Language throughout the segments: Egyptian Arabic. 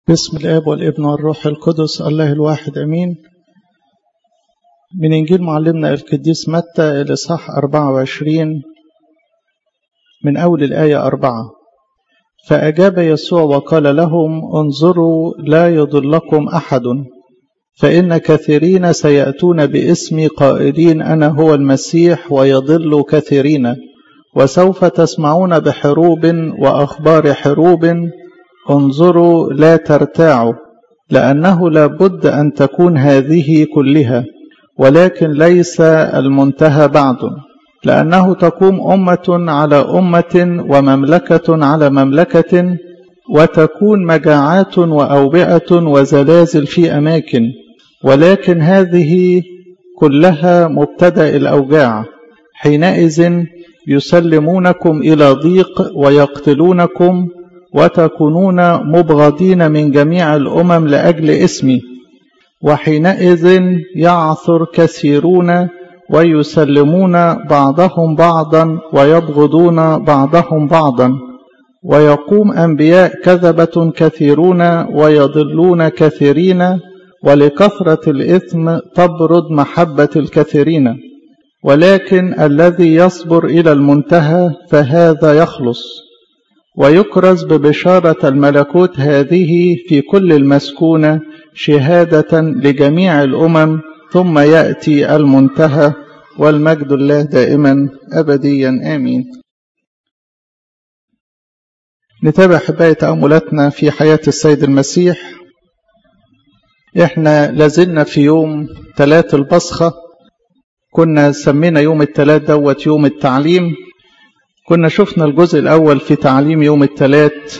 باسم الآب والابن والروح القدس الله الواحد أمين من إنجيل معلمنا القديس متى الإصحاح 24 من أول الآية أربعة فأجاب يسوع وقال لهم انظروا لا يضلكم أحد فإن كثيرين سيأتون باسمي قائلين أنا هو المسيح ويضل كثيرين وسوف تسمعون بحروب وأخبار حروب انظروا لا ترتاعوا لأنه لا بد أن تكون هذه كلها ولكن ليس المنتهى بعد لأنه تقوم أمة على أمة ومملكة على مملكة وتكون مجاعات وأوبئة وزلازل في أماكن ولكن هذه كلها مبتدأ الأوجاع حينئذ يسلمونكم إلى ضيق ويقتلونكم وتكونون مبغضين من جميع الأمم لأجل اسمي وحينئذ يعثر كثيرون ويسلمون بعضهم بعضا ويبغضون بعضهم بعضا ويقوم أنبياء كذبة كثيرون ويضلون كثيرين ولكثرة الإثم تبرد محبة الكثيرين ولكن الذي يصبر إلى المنتهى فهذا يخلص ويكرز ببشارة الملكوت هذه في كل المسكونة شهادة لجميع الأمم ثم يأتي المنتهى والمجد الله دائما أبديا آمين نتابع حباية تأملاتنا في حياة السيد المسيح احنا لازلنا في يوم ثلاث البصخة كنا سمينا يوم الثلاث دوت يوم التعليم كنا شفنا الجزء الأول في تعليم يوم الثلاث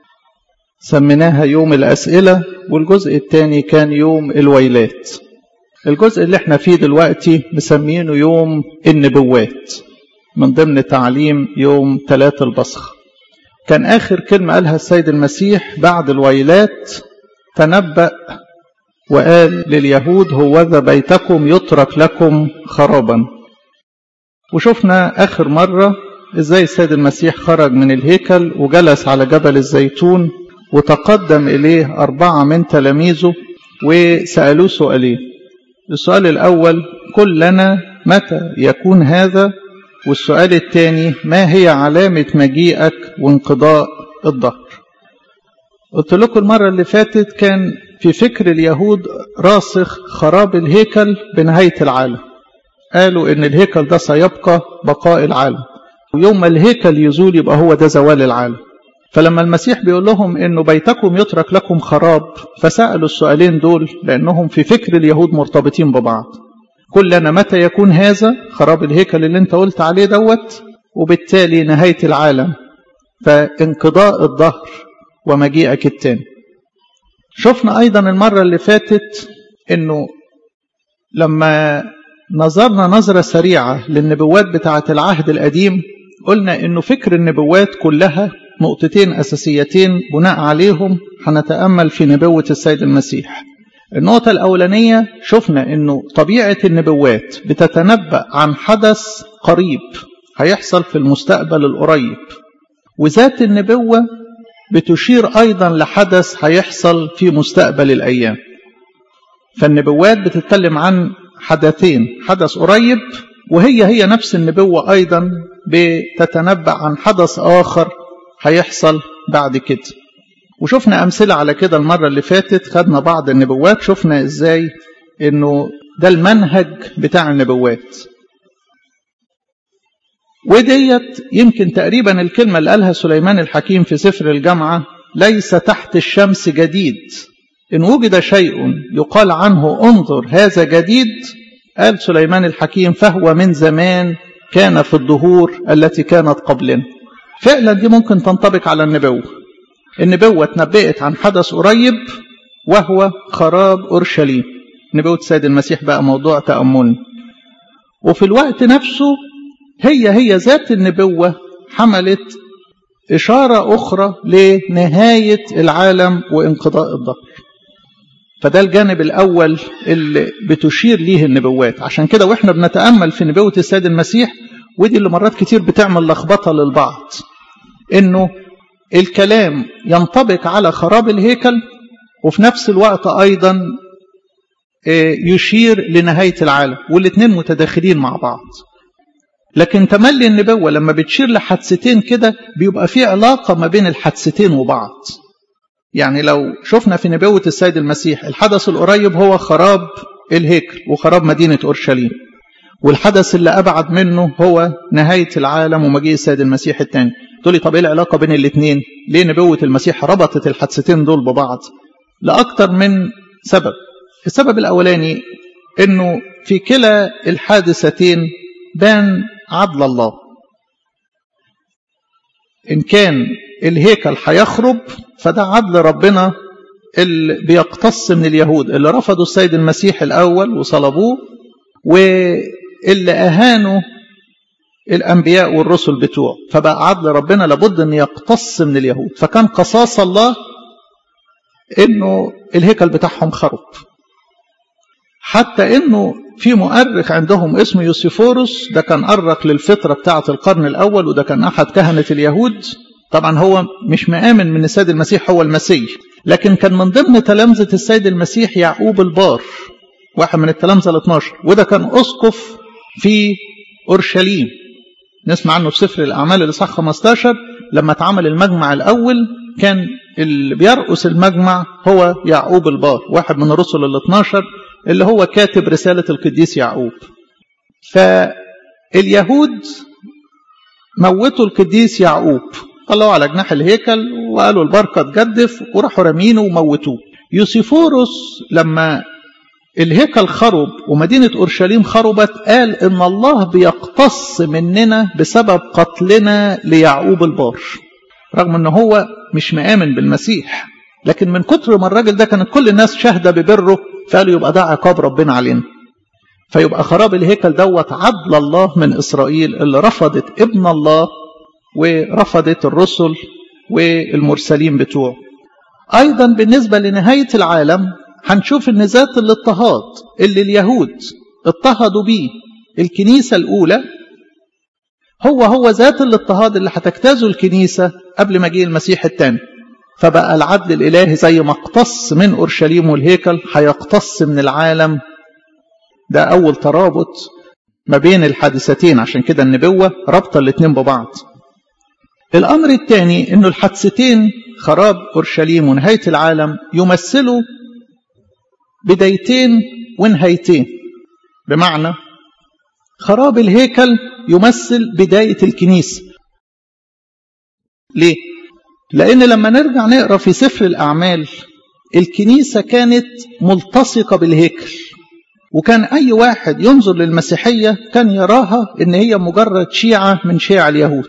سميناها يوم الأسئلة والجزء الثاني كان يوم الويلات الجزء اللي احنا فيه دلوقتي مسمينه يوم النبوات من ضمن تعليم يوم ثلاث البصخ كان آخر كلمة قالها السيد المسيح بعد الويلات تنبأ وقال لليهود هوذا بيتكم يترك لكم خرابا وشفنا آخر مرة ازاي السيد المسيح خرج من الهيكل وجلس على جبل الزيتون وتقدم إليه أربعة من تلاميذه وسألوه سؤالين السؤال الأول قل لنا متى يكون هذا والسؤال الثاني ما هي علامة مجيئك وانقضاء الظهر قلت لكم المرة اللي فاتت كان في فكر اليهود راسخ خراب الهيكل بنهاية العالم قالوا ان الهيكل ده سيبقى بقاء العالم ويوم ما الهيكل يزول يبقى هو ده زوال العالم فلما المسيح بيقول لهم انه بيتكم يترك لكم خراب فسألوا السؤالين دول لانهم في فكر اليهود مرتبطين ببعض قل لنا متى يكون هذا خراب الهيكل اللي انت قلت عليه دوت وبالتالي نهاية العالم فانقضاء الظهر ومجيئك التاني شفنا ايضا المرة اللي فاتت انه لما نظرنا نظرة سريعة للنبوات بتاعة العهد القديم قلنا انه فكر النبوات كلها نقطتين اساسيتين بناء عليهم هنتامل في نبوه السيد المسيح النقطه الاولانيه شفنا انه طبيعه النبوات بتتنبا عن حدث قريب هيحصل في المستقبل القريب وذات النبوه بتشير ايضا لحدث هيحصل في مستقبل الايام فالنبوات بتتكلم عن حدثين حدث قريب وهي هي نفس النبوة أيضا بتتنبأ عن حدث آخر هيحصل بعد كده وشفنا أمثلة على كده المرة اللي فاتت خدنا بعض النبوات شفنا إزاي إنه ده المنهج بتاع النبوات وديت يمكن تقريبا الكلمة اللي قالها سليمان الحكيم في سفر الجامعة ليس تحت الشمس جديد إن وجد شيء يقال عنه انظر هذا جديد قال سليمان الحكيم فهو من زمان كان في الدهور التي كانت قبلنا فعلا دي ممكن تنطبق على النبوة النبوة تنبأت عن حدث قريب وهو خراب أورشليم نبوة السيد المسيح بقى موضوع تأمل وفي الوقت نفسه هي هي ذات النبوة حملت إشارة أخرى لنهاية العالم وانقضاء الظهر فده الجانب الأول اللي بتشير ليه النبوات عشان كده وإحنا بنتأمل في نبوة السيد المسيح ودي اللي مرات كتير بتعمل لخبطة للبعض إنه الكلام ينطبق على خراب الهيكل وفي نفس الوقت أيضا يشير لنهاية العالم والاثنين متداخلين مع بعض لكن تملي النبوة لما بتشير لحادثتين كده بيبقى في علاقة ما بين الحادثتين وبعض يعني لو شفنا في نبوة السيد المسيح الحدث القريب هو خراب الهيكل وخراب مدينة أورشليم والحدث اللي أبعد منه هو نهاية العالم ومجيء السيد المسيح الثاني تقول لي طب ايه العلاقة بين الاثنين ليه نبوة المسيح ربطت الحادثتين دول ببعض لأكثر من سبب السبب الأولاني أنه في كلا الحادثتين بان عدل الله إن كان الهيكل هيخرب فده عدل ربنا اللي بيقتص من اليهود اللي رفضوا السيد المسيح الأول وصلبوه واللي أهانوا الأنبياء والرسل بتوعه فبقى عدل ربنا لابد أن يقتص من اليهود فكان قصاص الله أنه الهيكل بتاعهم خرب حتى أنه في مؤرخ عندهم اسمه يوسيفورس ده كان أرخ للفطرة بتاعة القرن الأول وده كان أحد كهنة اليهود طبعا هو مش مآمن من السيد المسيح هو المسيح لكن كان من ضمن تلامذة السيد المسيح يعقوب البار واحد من التلامذة ال 12 وده كان أسقف في أورشليم نسمع عنه في سفر الأعمال الإصحاح 15 لما اتعمل المجمع الأول كان اللي بيرأس المجمع هو يعقوب البار واحد من الرسل ال 12 اللي هو كاتب رسالة القديس يعقوب فاليهود موتوا القديس يعقوب طلعوا على جناح الهيكل وقالوا البركة تجدف وراحوا رامينه وموتوه يوسيفوروس لما الهيكل خرب ومدينة أورشليم خربت قال إن الله بيقتص مننا بسبب قتلنا ليعقوب البار رغم إن هو مش مآمن بالمسيح لكن من كتر ما الراجل ده كانت كل الناس شاهدة ببره فقالوا يبقى ده عقاب ربنا علينا فيبقى خراب الهيكل دوت عدل الله من إسرائيل اللي رفضت ابن الله ورفضت الرسل والمرسلين بتوعه أيضا بالنسبة لنهاية العالم هنشوف ان ذات الاضطهاد اللي اليهود اضطهدوا بيه الكنيسة الأولى هو هو ذات الاضطهاد اللي هتجتازه الكنيسة قبل ما جه المسيح الثاني فبقى العدل الإلهي زي ما اقتص من أورشليم والهيكل هيقتص من العالم ده أول ترابط ما بين الحادثتين عشان كده النبوة رابطة الاتنين ببعض الأمر الثاني أنه الحادثتين خراب أورشليم ونهاية العالم يمثلوا بدايتين ونهايتين بمعنى خراب الهيكل يمثل بداية الكنيسة ليه؟ لأن لما نرجع نقرأ في سفر الأعمال الكنيسة كانت ملتصقة بالهيكل وكان أي واحد ينظر للمسيحية كان يراها إن هي مجرد شيعة من شيع اليهود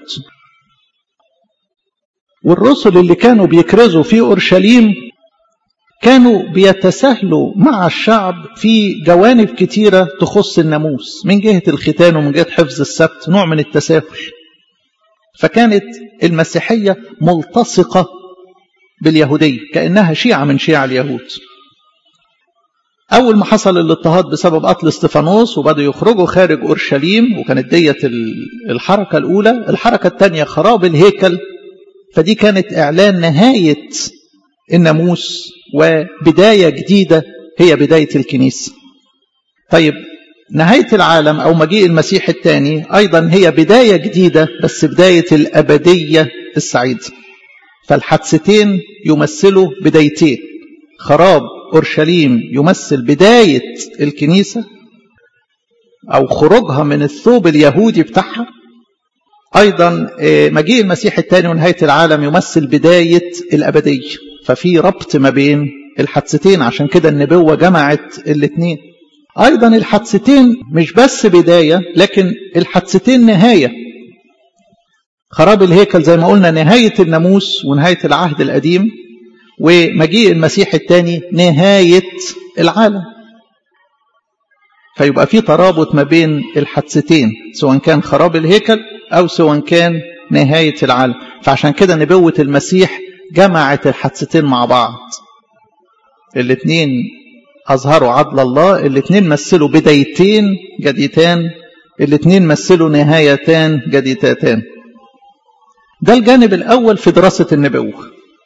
والرسل اللي كانوا بيكرزوا في أورشليم كانوا بيتساهلوا مع الشعب في جوانب كتيرة تخص الناموس من جهة الختان ومن جهة حفظ السبت نوع من التساهل فكانت المسيحية ملتصقة باليهودية كأنها شيعة من شيع اليهود أول ما حصل الاضطهاد بسبب قتل استفانوس وبدأوا يخرجوا خارج أورشليم وكانت ديت الحركة الأولى الحركة الثانية خراب الهيكل فدي كانت إعلان نهاية الناموس وبداية جديدة هي بداية الكنيسة طيب نهاية العالم أو مجيء المسيح الثاني أيضا هي بداية جديدة بس بداية الأبدية السعيدة فالحادثتين يمثلوا بدايتين خراب أورشليم يمثل بداية الكنيسة أو خروجها من الثوب اليهودي بتاعها أيضا مجيء المسيح الثاني ونهاية العالم يمثل بداية الأبدية ففي ربط ما بين الحادثتين عشان كده النبوة جمعت الاثنين أيضا الحادثتين مش بس بداية لكن الحادثتين نهاية خراب الهيكل زي ما قلنا نهاية الناموس ونهاية العهد القديم ومجيء المسيح الثاني نهاية العالم فيبقى في ترابط ما بين الحادثتين سواء كان خراب الهيكل أو سواء كان نهاية العالم فعشان كده نبوة المسيح جمعت الحادثتين مع بعض الاثنين أظهروا عدل الله الاثنين مثلوا بدايتين جديدتان الاثنين مثلوا نهايتان جديدتان ده الجانب الأول في دراسة النبوة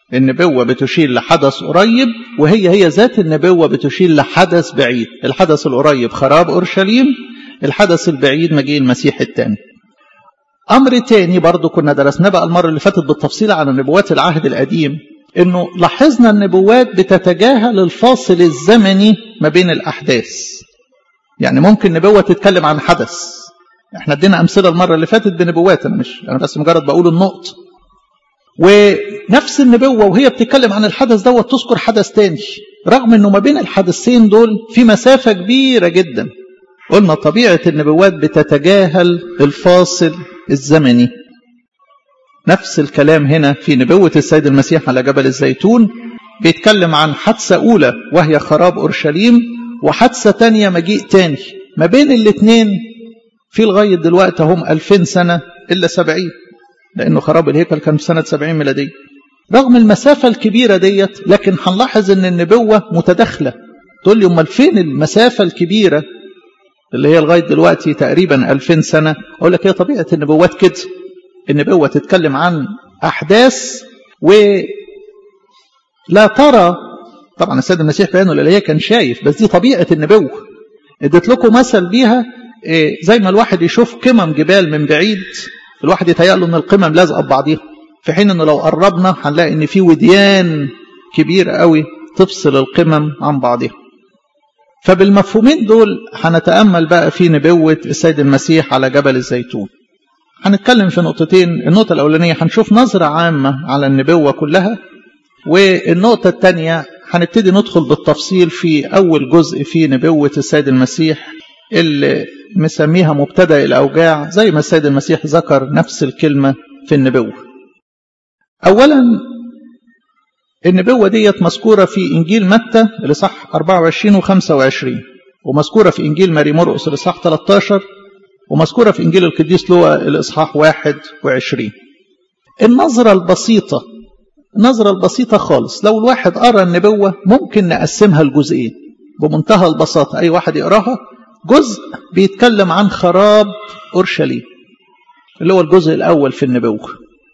النبوة بتشير لحدث قريب وهي هي ذات النبوة بتشير لحدث بعيد الحدث القريب خراب أورشليم الحدث البعيد مجيء المسيح الثاني أمر تاني برضو كنا درسناه بقى المرة اللي فاتت بالتفصيل عن نبوات العهد القديم إنه لاحظنا النبوات بتتجاهل الفاصل الزمني ما بين الأحداث يعني ممكن نبوة تتكلم عن حدث احنا ادينا أمثلة المرة اللي فاتت بنبوات أنا مش أنا بس مجرد بقول النقط ونفس النبوة وهي بتتكلم عن الحدث دوت تذكر حدث تاني رغم انه ما بين الحدثين دول في مسافة كبيرة جدا قلنا طبيعة النبوات بتتجاهل الفاصل الزمني نفس الكلام هنا في نبوة السيد المسيح على جبل الزيتون بيتكلم عن حادثة أولى وهي خراب أورشليم وحادثة تانية مجيء تاني ما بين الاثنين في لغاية دلوقتي هم ألفين سنة إلا سبعين لأنه خراب الهيكل كان في سنة سبعين ميلادية رغم المسافة الكبيرة ديت لكن هنلاحظ أن النبوة متداخلة تقول لي أمال فين المسافة الكبيرة اللي هي لغاية دلوقتي تقريبا ألفين سنة أقول لك هي طبيعة النبوات كده النبوة تتكلم عن أحداث ولا ترى طبعا السيد المسيح بيانه الإلهية كان شايف بس دي طبيعة النبوة اديت لكم مثل بيها زي ما الواحد يشوف قمم جبال من بعيد الواحد يتهيأ له ان القمم لازقه ببعضيها في حين انه لو قربنا هنلاقي ان في وديان كبير قوي تفصل القمم عن بعضها فبالمفهومين دول هنتأمل بقى في نبوة السيد المسيح على جبل الزيتون هنتكلم في نقطتين النقطة الأولانية هنشوف نظرة عامة على النبوة كلها والنقطة الثانية هنبتدي ندخل بالتفصيل في أول جزء في نبوة السيد المسيح اللي مسميها مبتدأ الأوجاع زي ما السيد المسيح ذكر نفس الكلمة في النبوة أولا النبوة ديت مذكورة في إنجيل متى لصح 24 و25 ومذكورة في إنجيل ماري مرقس لصح 13 ومذكورة في إنجيل القديس لوقا الإصحاح 21 النظرة البسيطة النظرة البسيطة خالص لو الواحد قرأ النبوة ممكن نقسمها لجزئين بمنتهى البساطة أي واحد يقراها جزء بيتكلم عن خراب أورشليم اللي هو الجزء الأول في النبوة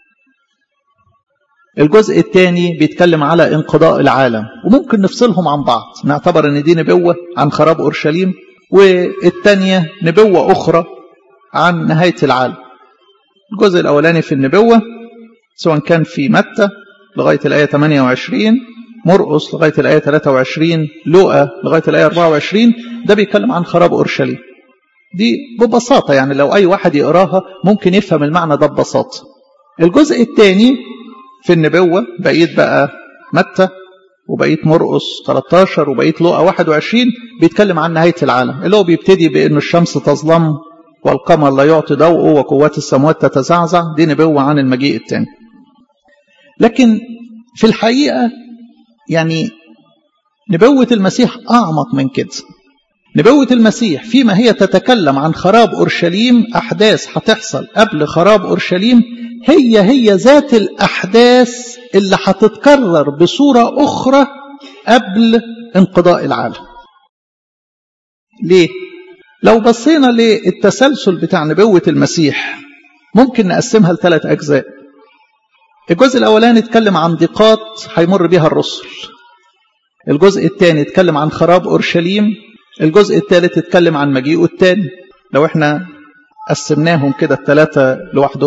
الجزء الثاني بيتكلم على انقضاء العالم وممكن نفصلهم عن بعض نعتبر ان دي نبوة عن خراب أورشليم والثانية نبوة أخرى عن نهاية العالم الجزء الأولاني في النبوة سواء كان في متى لغاية الآية 28 مرقس لغاية الآية 23 لوقا لغاية الآية 24 ده بيتكلم عن خراب أورشليم دي ببساطة يعني لو أي واحد يقراها ممكن يفهم المعنى ده ببساطة الجزء الثاني في النبوة بقيت بقى متى وبقيت مرقس 13 وبقيت لوقا 21 بيتكلم عن نهاية العالم اللي هو بيبتدي بأن الشمس تظلم والقمر لا يعطي ضوءه وقوات السماوات تتزعزع دي نبوة عن المجيء الثاني لكن في الحقيقة يعني نبوة المسيح أعمق من كده نبوة المسيح فيما هي تتكلم عن خراب أورشليم أحداث هتحصل قبل خراب أورشليم هي هي ذات الأحداث اللي هتتكرر بصورة أخرى قبل انقضاء العالم ليه؟ لو بصينا للتسلسل بتاع نبوة المسيح ممكن نقسمها لثلاث أجزاء الجزء الأولاني يتكلم عن ضيقات هيمر بها الرسل الجزء الثاني يتكلم عن خراب أورشليم الجزء الثالث يتكلم عن مجيئه الثاني لو احنا قسمناهم كده الثلاثة لوحده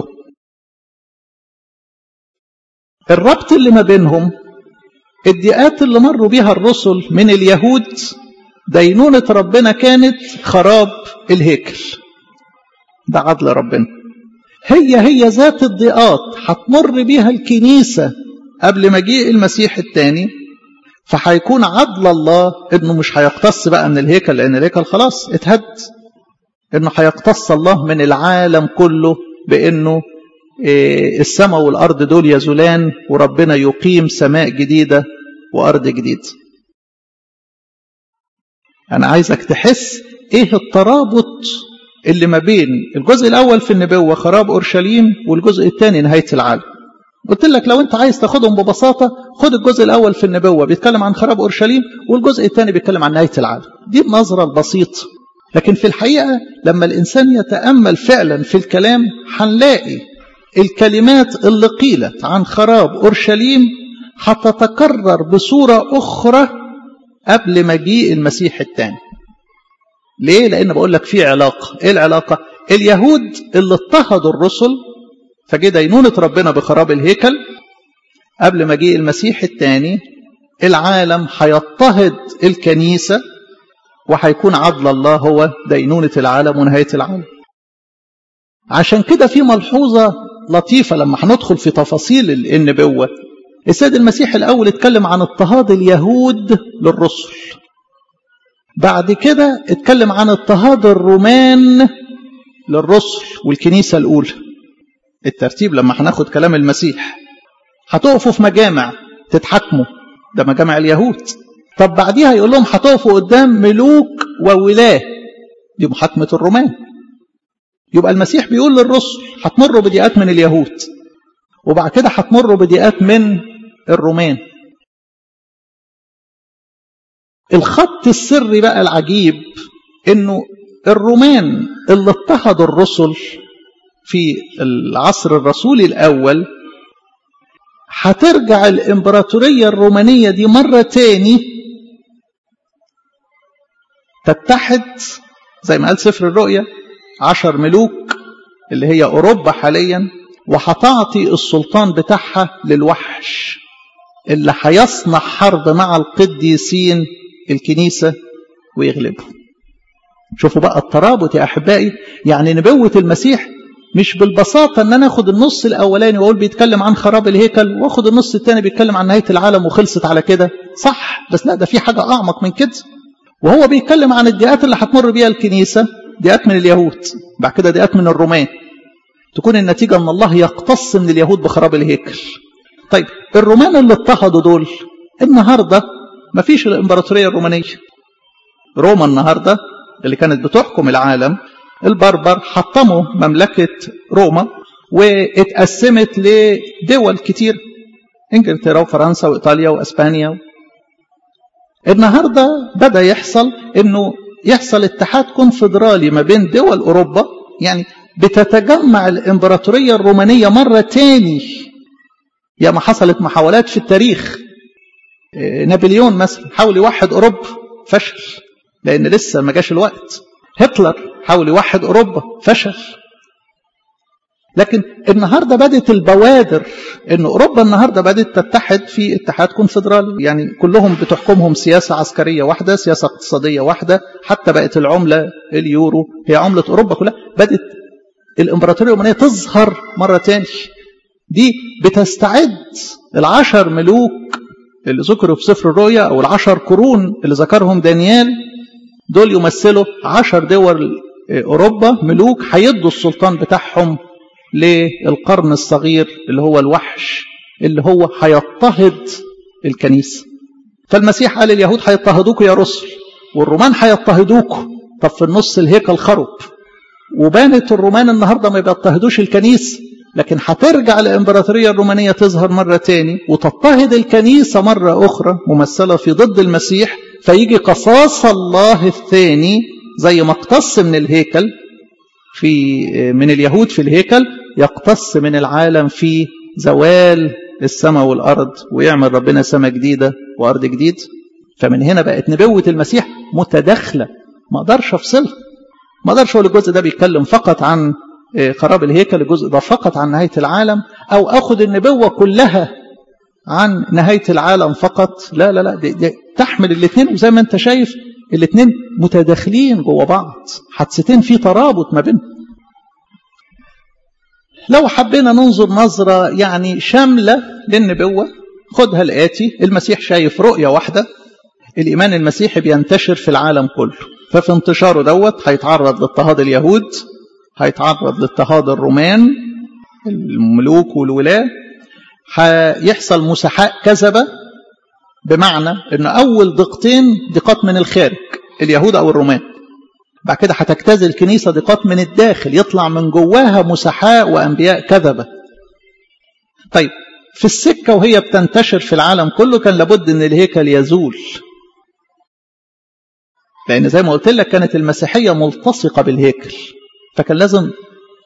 الربط اللي ما بينهم الضيقات اللي مروا بيها الرسل من اليهود دينونة ربنا كانت خراب الهيكل ده عدل ربنا هي هي ذات الضيقات هتمر بيها الكنيسة قبل مجيء المسيح الثاني فهيكون عدل الله انه مش هيقتص بقى من الهيكل لان الهيكل خلاص اتهد انه هيقتص الله من العالم كله بانه السماء والارض دول يزولان وربنا يقيم سماء جديده وارض جديده انا عايزك تحس ايه الترابط اللي ما بين الجزء الاول في النبوه خراب اورشليم والجزء الثاني نهايه العالم قلت لك لو انت عايز تاخدهم ببساطه خد الجزء الاول في النبوه بيتكلم عن خراب اورشليم والجزء الثاني بيتكلم عن نهايه العالم دي النظره البسيطه لكن في الحقيقه لما الانسان يتامل فعلا في الكلام هنلاقي الكلمات اللي قيلت عن خراب اورشليم هتتكرر بصورة أخرى قبل مجيء المسيح الثاني ليه؟ لأن بقول لك في علاقة إيه العلاقة؟ اليهود اللي اضطهدوا الرسل فجه دينونة ربنا بخراب الهيكل قبل مجيء المسيح الثاني العالم هيضطهد الكنيسة وهيكون عدل الله هو دينونة العالم ونهاية العالم عشان كده في ملحوظة لطيفة لما هندخل في تفاصيل النبوة السيد المسيح الأول اتكلم عن اضطهاد اليهود للرسل بعد كده اتكلم عن اضطهاد الرومان للرسل والكنيسة الأولى الترتيب لما هناخد كلام المسيح هتقفوا في مجامع تتحكموا ده مجامع اليهود طب بعديها يقول لهم هتقفوا قدام ملوك وولاه دي محاكمة الرومان يبقى المسيح بيقول للرسل هتمروا بضيقات من اليهود وبعد كده هتمروا بضيقات من الرومان الخط السري بقى العجيب انه الرومان اللي اضطهدوا الرسل في العصر الرسولي الاول هترجع الامبراطورية الرومانية دي مرة تاني تتحد زي ما قال سفر الرؤيا عشر ملوك اللي هي أوروبا حاليا وهتعطي السلطان بتاعها للوحش اللي هيصنع حرب مع القديسين الكنيسة ويغلبهم شوفوا بقى الترابط يا أحبائي يعني نبوة المسيح مش بالبساطة ان انا اخد النص الاولاني واقول بيتكلم عن خراب الهيكل واخد النص الثاني بيتكلم عن نهاية العالم وخلصت على كده صح بس لا ده في حاجة اعمق من كده وهو بيتكلم عن الديات اللي هتمر بيها الكنيسة ديات من اليهود بعد كده ديات من الرومان تكون النتيجة ان الله يقتص من اليهود بخراب الهيكل طيب الرومان اللي اضطهدوا دول النهاردة مفيش الامبراطورية الرومانية روما النهاردة اللي كانت بتحكم العالم البربر حطموا مملكة روما واتقسمت لدول كتير انجلترا وفرنسا وايطاليا واسبانيا النهارده بدا يحصل انه يحصل اتحاد كونفدرالي ما بين دول اوروبا يعني بتتجمع الامبراطوريه الرومانيه مره تاني يا ما حصلت محاولات في التاريخ نابليون مثلا حاول يوحد اوروبا فشل لان لسه ما جاش الوقت هتلر حاول يوحد اوروبا فشل لكن النهارده بدات البوادر ان اوروبا النهارده بدات تتحد في اتحاد كونفدرالي يعني كلهم بتحكمهم سياسه عسكريه واحده سياسه اقتصاديه واحده حتى بقت العمله اليورو هي عمله اوروبا كلها بدات الامبراطوريه الرومانيه تظهر مره تاني دي بتستعد العشر ملوك اللي ذكروا في سفر الرؤيا او العشر قرون اللي ذكرهم دانيال دول يمثلوا عشر دول أوروبا ملوك هيدوا السلطان بتاعهم للقرن الصغير اللي هو الوحش اللي هو هيضطهد الكنيسة فالمسيح قال اليهود هيضطهدوكوا يا رسل والرومان هيضطهدوكوا طب في النص الهيكل خرب وبانت الرومان النهارده ما بيضطهدوش الكنيسة لكن هترجع الامبراطوريه الرومانيه تظهر مره تاني وتضطهد الكنيسه مره اخرى ممثله في ضد المسيح فيجي قصاص الله الثاني زي ما اقتص من الهيكل في من اليهود في الهيكل يقتص من العالم في زوال السماء والارض ويعمل ربنا سماء جديده وارض جديد فمن هنا بقت نبوه المسيح متداخله ما اقدرش افصلها ما اقدرش اقول الجزء ده بيتكلم فقط عن خراب الهيكل الجزء ده فقط عن نهايه العالم او اخذ النبوه كلها عن نهايه العالم فقط لا لا لا دي, دي تحمل الاثنين وزي ما انت شايف الاثنين متداخلين جوه بعض حادثتين في ترابط ما بينهم لو حبينا ننظر نظرة يعني شاملة للنبوة خدها الآتي المسيح شايف رؤية واحدة الإيمان المسيحي بينتشر في العالم كله ففي انتشاره دوت هيتعرض لاضطهاد اليهود هيتعرض لاضطهاد الرومان الملوك والولاة هيحصل مساحاء كذبة بمعنى ان اول ضيقتين ضيقات من الخارج اليهود او الرومان بعد كده هتجتاز الكنيسة ضيقات من الداخل يطلع من جواها مسحاء وانبياء كذبة طيب في السكة وهي بتنتشر في العالم كله كان لابد ان الهيكل يزول لان زي ما قلت لك كانت المسيحية ملتصقة بالهيكل فكان لازم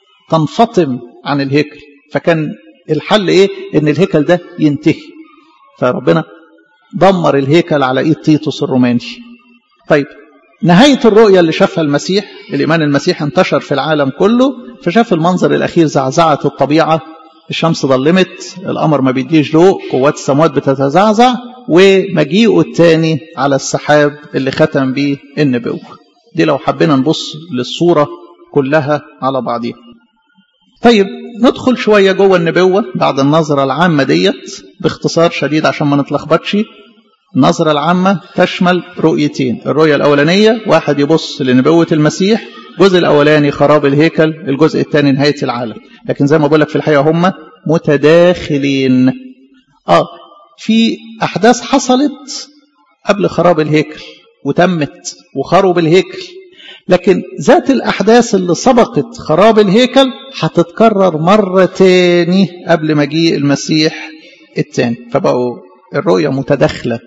تنفطم عن الهيكل فكان الحل ايه ان الهيكل ده ينتهي فربنا دمر الهيكل على ايد تيتوس الروماني طيب نهاية الرؤية اللي شافها المسيح الإيمان المسيح انتشر في العالم كله فشاف المنظر الأخير زعزعة الطبيعة الشمس ظلمت القمر ما بيديش ضوء قوات السماوات بتتزعزع ومجيئه الثاني على السحاب اللي ختم بيه النبوة دي لو حبينا نبص للصورة كلها على بعضها طيب ندخل شوية جوه النبوة بعد النظرة العامة ديت باختصار شديد عشان ما نتلخبطش النظرة العامة تشمل رؤيتين الرؤية الأولانية واحد يبص لنبوة المسيح الجزء الأولاني خراب الهيكل الجزء الثاني نهاية العالم لكن زي ما بقول لك في الحقيقة هم متداخلين آه في أحداث حصلت قبل خراب الهيكل وتمت وخرب الهيكل لكن ذات الأحداث اللي سبقت خراب الهيكل هتتكرر مرة تاني قبل مجيء المسيح التاني فبقوا الرؤية متداخلة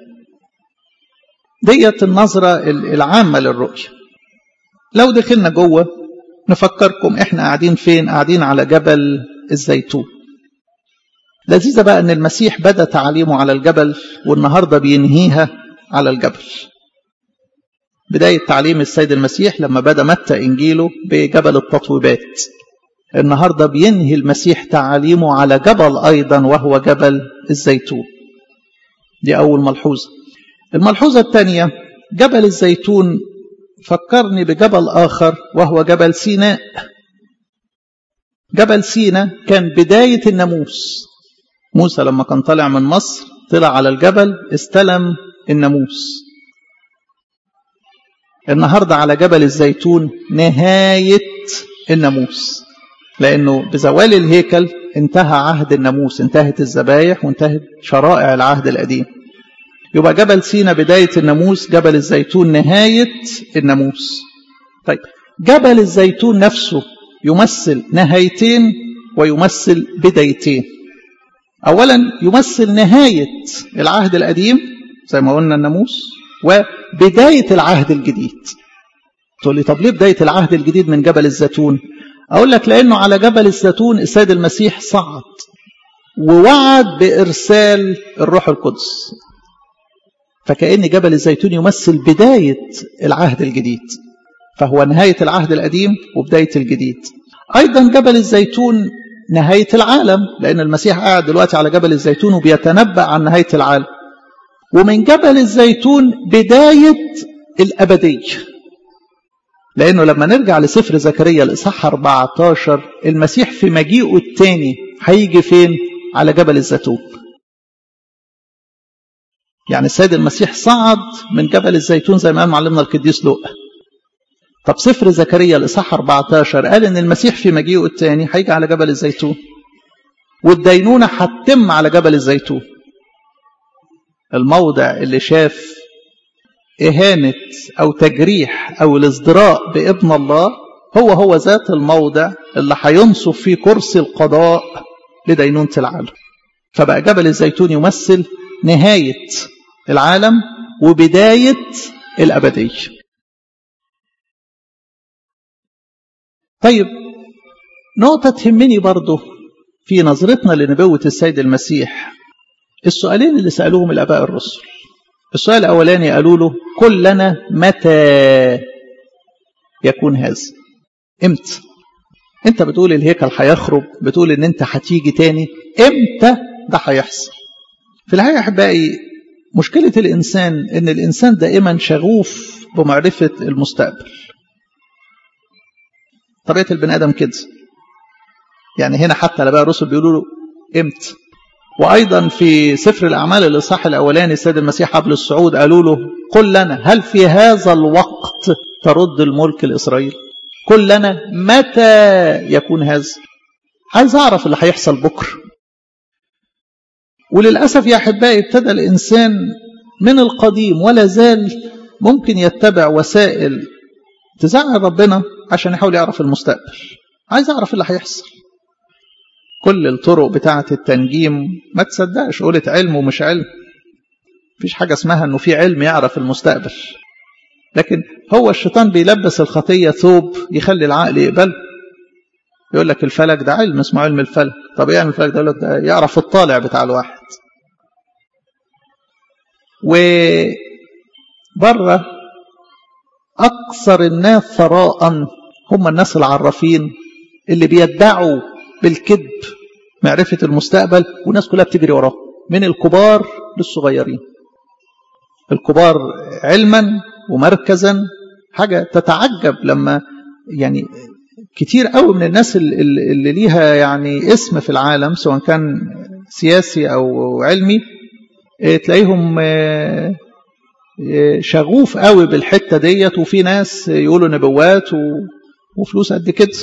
ديت النظرة العامة للرؤية لو دخلنا جوه نفكركم احنا قاعدين فين قاعدين على جبل الزيتون لذيذة بقى ان المسيح بدأ تعليمه على الجبل والنهاردة بينهيها على الجبل بداية تعليم السيد المسيح لما بدأ متى إنجيله بجبل التطويبات النهاردة بينهي المسيح تعاليمه على جبل أيضا وهو جبل الزيتون دي أول ملحوظة الملحوظة الثانية جبل الزيتون فكرني بجبل آخر وهو جبل سيناء جبل سيناء كان بداية الناموس موسى لما كان طالع من مصر طلع على الجبل استلم الناموس النهاردة على جبل الزيتون نهاية الناموس لأنه بزوال الهيكل انتهى عهد الناموس انتهت الذبايح وانتهت شرائع العهد القديم يبقى جبل سينا بداية الناموس جبل الزيتون نهاية الناموس طيب جبل الزيتون نفسه يمثل نهايتين ويمثل بدايتين أولا يمثل نهاية العهد القديم زي ما قلنا الناموس وبداية العهد الجديد تقول لي طب ليه بداية العهد الجديد من جبل الزيتون أقول لك لأنه على جبل الزيتون السيد المسيح صعد ووعد بإرسال الروح القدس فكأن جبل الزيتون يمثل بداية العهد الجديد فهو نهاية العهد القديم وبداية الجديد أيضا جبل الزيتون نهاية العالم لأن المسيح قاعد دلوقتي على جبل الزيتون وبيتنبأ عن نهاية العالم ومن جبل الزيتون بداية الأبدية لأنه لما نرجع لسفر زكريا الإصحاح 14 المسيح في مجيئه الثاني هيجي فين؟ على جبل الزيتون يعني السيد المسيح صعد من جبل الزيتون زي ما قال معلمنا القديس لوقا طب سفر زكريا الإصحاح 14 قال إن المسيح في مجيئه الثاني هيجي على جبل الزيتون والدينونة هتتم على جبل الزيتون الموضع اللي شاف إهانة أو تجريح أو الازدراء بابن الله هو هو ذات الموضع اللي هينصب فيه كرسي القضاء لدينونة العالم فبقى جبل الزيتون يمثل نهاية العالم وبداية الأبدية طيب نقطة تهمني برضه في نظرتنا لنبوة السيد المسيح السؤالين اللي سألوهم الآباء الرسل السؤال الأولاني قالوا له قل لنا متى يكون هذا امتى انت بتقول الهيكل هيخرب بتقول ان انت هتيجي تاني امتى ده هيحصل في الحقيقة أحبائي مشكلة الإنسان إن الإنسان دائما شغوف بمعرفة المستقبل طبيعة البني آدم كده يعني هنا حتى الآباء الرسل بيقولوا له امتى وأيضا في سفر الأعمال الإصحاح الأولاني السيد المسيح قبل الصعود قالوا له قل لنا هل في هذا الوقت ترد الملك لإسرائيل قل لنا متى يكون هذا عايز أعرف اللي هيحصل بكرة وللأسف يا أحبائي ابتدى الإنسان من القديم ولا زال ممكن يتبع وسائل تزعل ربنا عشان يحاول يعرف المستقبل عايز أعرف اللي هيحصل كل الطرق بتاعة التنجيم ما تصدقش قولة علم ومش علم مفيش حاجة اسمها انه في علم يعرف المستقبل لكن هو الشيطان بيلبس الخطية ثوب يخلي العقل يقبله يقول لك الفلك ده علم اسمه علم الفلك طب ايه علم الفلك ده يقول لك ده يعرف الطالع بتاع الواحد وبره أكثر الناس ثراء هم الناس العرافين اللي بيدعوا بالكذب معرفة المستقبل والناس كلها بتجري وراه من الكبار للصغيرين الكبار علما ومركزا حاجة تتعجب لما يعني كتير قوي من الناس اللي ليها يعني اسم في العالم سواء كان سياسي أو علمي تلاقيهم شغوف قوي بالحتة ديت وفي ناس يقولوا نبوات وفلوس قد كده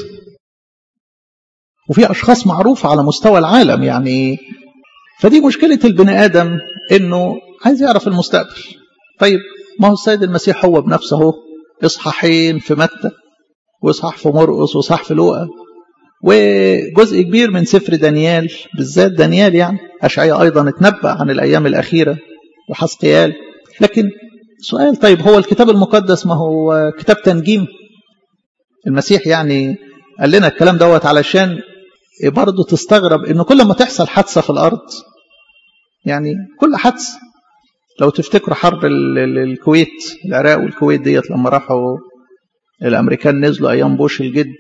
وفي أشخاص معروفة على مستوى العالم يعني فدي مشكلة البني آدم إنه عايز يعرف المستقبل طيب ما هو السيد المسيح هو بنفسه هو إصحاحين في متى وإصحاح في مرقس وإصحاح في لوقا وجزء كبير من سفر دانيال بالذات دانيال يعني أشعياء أيضا اتنبأ عن الأيام الأخيرة وحسقيال لكن سؤال طيب هو الكتاب المقدس ما هو كتاب تنجيم المسيح يعني قال لنا الكلام دوت علشان برضه تستغرب انه كل ما تحصل حادثه في الارض يعني كل حادثه لو تفتكروا حرب الكويت العراق والكويت ديت لما راحوا الامريكان نزلوا ايام بوش الجد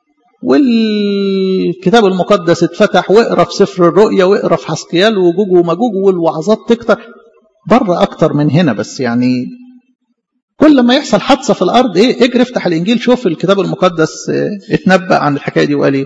والكتاب المقدس اتفتح واقرا في سفر الرؤيا واقرا في حسقيال وجوج ومجوج والوعظات تكتر بره اكتر من هنا بس يعني كل ما يحصل حادثه في الارض ايه اجري افتح الانجيل شوف الكتاب المقدس اتنبأ عن الحكايه دي وقال ايه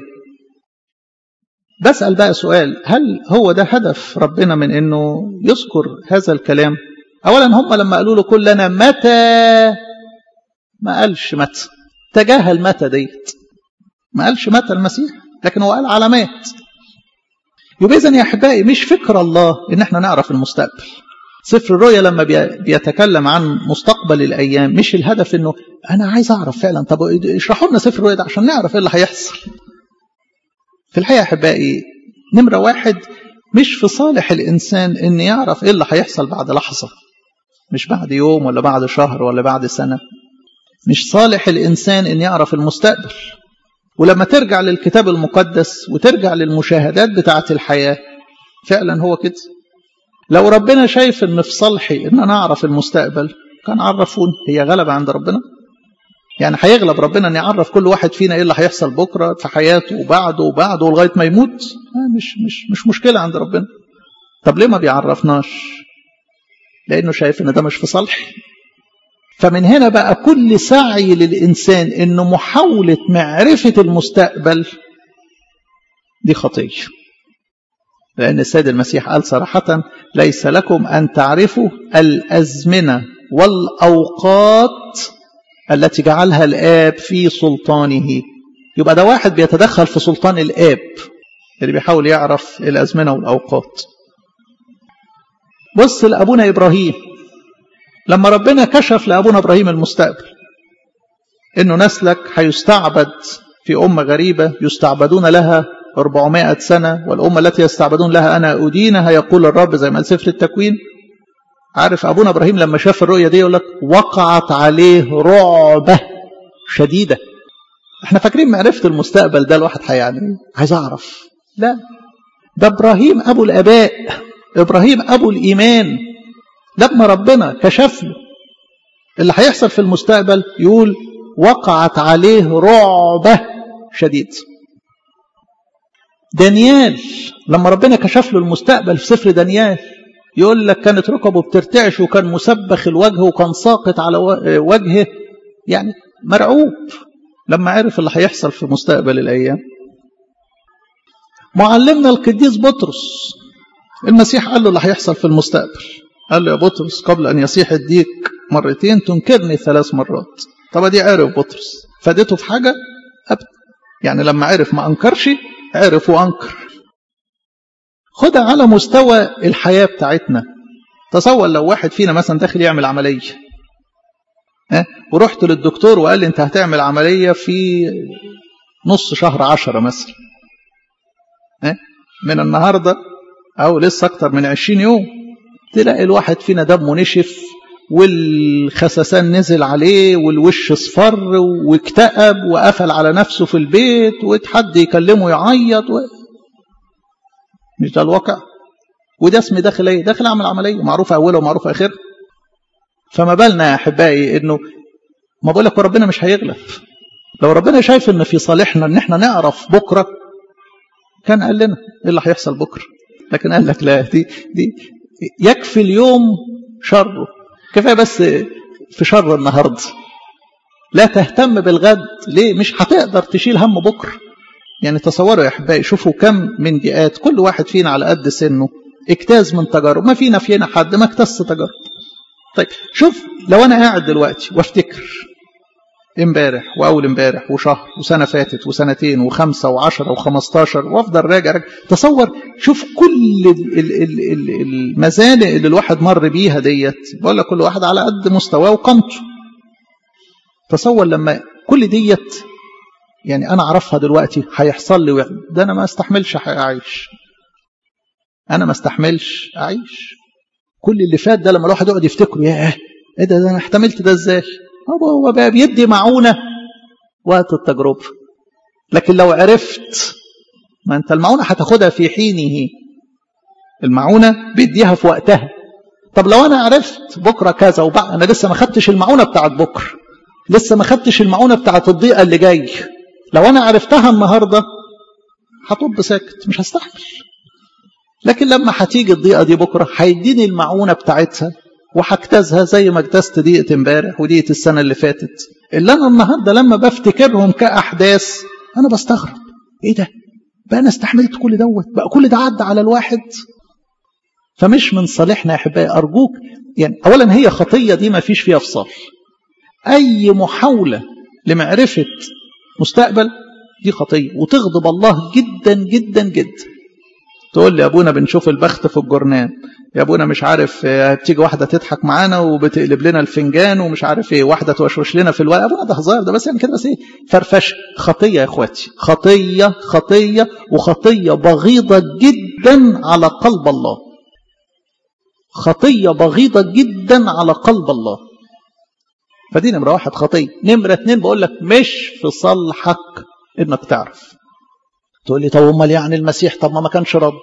بسأل بقى سؤال هل هو ده هدف ربنا من انه يذكر هذا الكلام اولا هم لما قالوا له كلنا متى ما قالش متى تجاهل متى ديت ما قالش متى المسيح لكن هو قال علامات يبقى اذا يا احبائي مش فكر الله ان احنا نعرف المستقبل سفر الرؤيا لما بيتكلم عن مستقبل الايام مش الهدف انه انا عايز اعرف فعلا طب اشرحوا لنا سفر الرؤيا ده عشان نعرف ايه اللي هيحصل في الحقيقه يا احبائي نمره واحد مش في صالح الانسان ان يعرف ايه اللي هيحصل بعد لحظه مش بعد يوم ولا بعد شهر ولا بعد سنه مش صالح الانسان ان يعرف المستقبل ولما ترجع للكتاب المقدس وترجع للمشاهدات بتاعه الحياه فعلا هو كده لو ربنا شايف ان في صالحي ان انا اعرف المستقبل كان عرفوني هي غلبة عند ربنا يعني هيغلب ربنا ان يعرف كل واحد فينا ايه اللي هيحصل بكره في حياته وبعده وبعده لغايه ما يموت مش مش مش مشكله عند ربنا طب ليه ما بيعرفناش لانه شايف ان ده مش في صالحي فمن هنا بقى كل سعي للانسان انه محاوله معرفه المستقبل دي خطيه لأن السيد المسيح قال صراحة ليس لكم أن تعرفوا الأزمنة والأوقات التي جعلها الآب في سلطانه يبقى ده واحد بيتدخل في سلطان الآب اللي بيحاول يعرف الأزمنة والأوقات بص لأبونا إبراهيم لما ربنا كشف لأبونا إبراهيم المستقبل إنه نسلك هيستعبد في أمة غريبة يستعبدون لها 400 سنة والأمة التي يستعبدون لها أنا أدينها يقول الرب زي ما سفر التكوين عارف أبونا إبراهيم لما شاف الرؤية دي يقول لك وقعت عليه رعبة شديدة احنا فاكرين معرفة المستقبل ده الواحد يعني عايز أعرف لا ده إبراهيم أبو الآباء إبراهيم أبو الإيمان لما ربنا كشف له اللي هيحصل في المستقبل يقول وقعت عليه رعبة شديد دانيال لما ربنا كشف له المستقبل في سفر دانيال يقول لك كانت ركبه بترتعش وكان مسبخ الوجه وكان ساقط على وجهه يعني مرعوب لما عرف اللي هيحصل في مستقبل الأيام معلمنا القديس بطرس المسيح قال له اللي هيحصل في المستقبل قال له يا بطرس قبل أن يصيح الديك مرتين تنكرني ثلاث مرات طب دي عرف بطرس فادته في حاجة أبدا يعني لما عرف ما أنكرش عرف وأنكر خدها على مستوى الحياة بتاعتنا تصور لو واحد فينا مثلا داخل يعمل عملية ها ورحت للدكتور وقال لي انت هتعمل عملية في نص شهر عشرة مثلا ها من النهاردة او لسه اكتر من عشرين يوم تلاقي الواحد فينا دمه نشف والخسسان نزل عليه والوش اصفر واكتئب وقفل على نفسه في البيت وحد يكلمه يعيط و... مش ده الواقع وده اسم داخل ايه داخل اعمل عمليه معروف اولها ومعروف اخرها فما بالنا يا احبائي انه ما بقول لك ربنا مش هيغلب لو ربنا شايف ان في صالحنا ان احنا نعرف بكره كان قال لنا ايه اللي هيحصل بكره لكن قال لك لا دي دي يكفي اليوم شره كفايه بس في شر النهارده لا تهتم بالغد ليه مش هتقدر تشيل هم بكره يعني تصوروا يا احبائي شوفوا كم من دقات كل واحد فينا على قد سنه اجتاز من تجارب ما فينا فينا حد ما اجتاز تجارب طيب شوف لو انا قاعد دلوقتي وافتكر امبارح واول امبارح وشهر وسنه فاتت وسنتين وخمسه وعشره وخمستاشر وافضل راجع راجع تصور شوف كل ال ال ال ال المزانق اللي الواحد مر بيها ديت بقول لك كل واحد على قد مستواه وقامته تصور لما كل ديت يعني انا اعرفها دلوقتي هيحصل لي ده انا ما استحملش اعيش انا ما استحملش اعيش كل اللي فات ده لما الواحد يقعد يفتكره ياه ايه ده, ده انا احتملت ده ازاي هو بقى بيدي معونه وقت التجربه لكن لو عرفت ما انت المعونه هتاخدها في حينه المعونه بيديها في وقتها طب لو انا عرفت بكره كذا وبقى انا لسه ما خدتش المعونه بتاعت بكره لسه ما خدتش المعونه بتاعت الضيقه اللي جاي لو انا عرفتها النهارده هطب ساكت مش هستحمل لكن لما هتيجي الضيقه دي بكره هيديني المعونه بتاعتها وهجتازها زي ما اجتزت ضيقه امبارح وضيقه السنه اللي فاتت اللي انا النهارده لما بفتكرهم كاحداث انا بستغرب ايه ده بقى انا استحملت كل دوت بقى كل ده عدى على الواحد فمش من صالحنا يا احبائي ارجوك يعني اولا هي خطيه دي ما فيش فيها فصال اي محاوله لمعرفه مستقبل دي خطيه وتغضب الله جدا جدا جدا تقول لي يا ابونا بنشوف البخت في الجرنان يا ابونا مش عارف بتيجي واحده تضحك معانا وبتقلب لنا الفنجان ومش عارف ايه واحده توشوش لنا في الورق ابونا ده هزار ده بس يعني كده بس ايه فرفشه خطيه يا اخواتي خطيه خطيه وخطيه بغيضه جدا على قلب الله خطيه بغيضه جدا على قلب الله فدي نمره واحد خطيه نمره اتنين بقول لك مش في صالحك انك تعرف تقول لي طب امال يعني المسيح طب ما ما كانش رد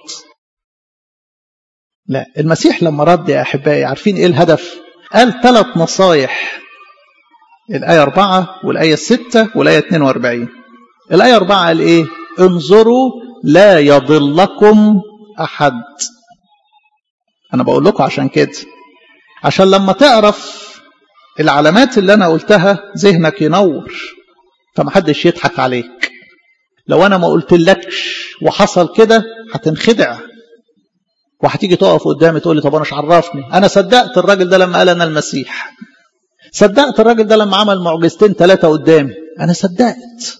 لا المسيح لما رد يا احبائي عارفين ايه الهدف قال ثلاث نصايح الايه أربعة والايه الستة والايه 42 الايه أربعة قال ايه انظروا لا يضلكم احد انا بقول لكم عشان كده عشان لما تعرف العلامات اللي انا قلتها ذهنك ينور فمحدش يضحك عليك لو انا ما قلتلكش وحصل كده هتنخدع وهتيجي تقف قدامي تقول لي طب انا مش عرفني انا صدقت الراجل ده لما قال انا المسيح صدقت الراجل ده لما عمل معجزتين ثلاثه قدامي انا صدقت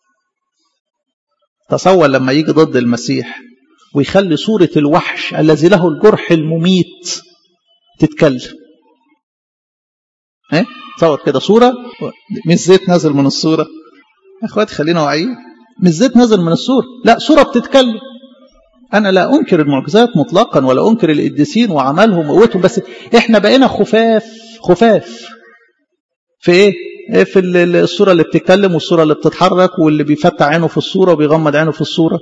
تصور لما يجي ضد المسيح ويخلي صورة الوحش الذي له الجرح المميت تتكلم ايه تصور كده صورة مش زيت نازل من الصورة اخواتي خلينا واعيين مش زيت نازل من الصورة لا صورة بتتكلم أنا لا أنكر المعجزات مطلقا ولا أنكر القديسين وعملهم وقوتهم بس إحنا بقينا خفاف خفاف في إيه؟ إيه في الصورة اللي بتتكلم والصورة اللي بتتحرك واللي بيفتح عينه في الصورة وبيغمض عينه في الصورة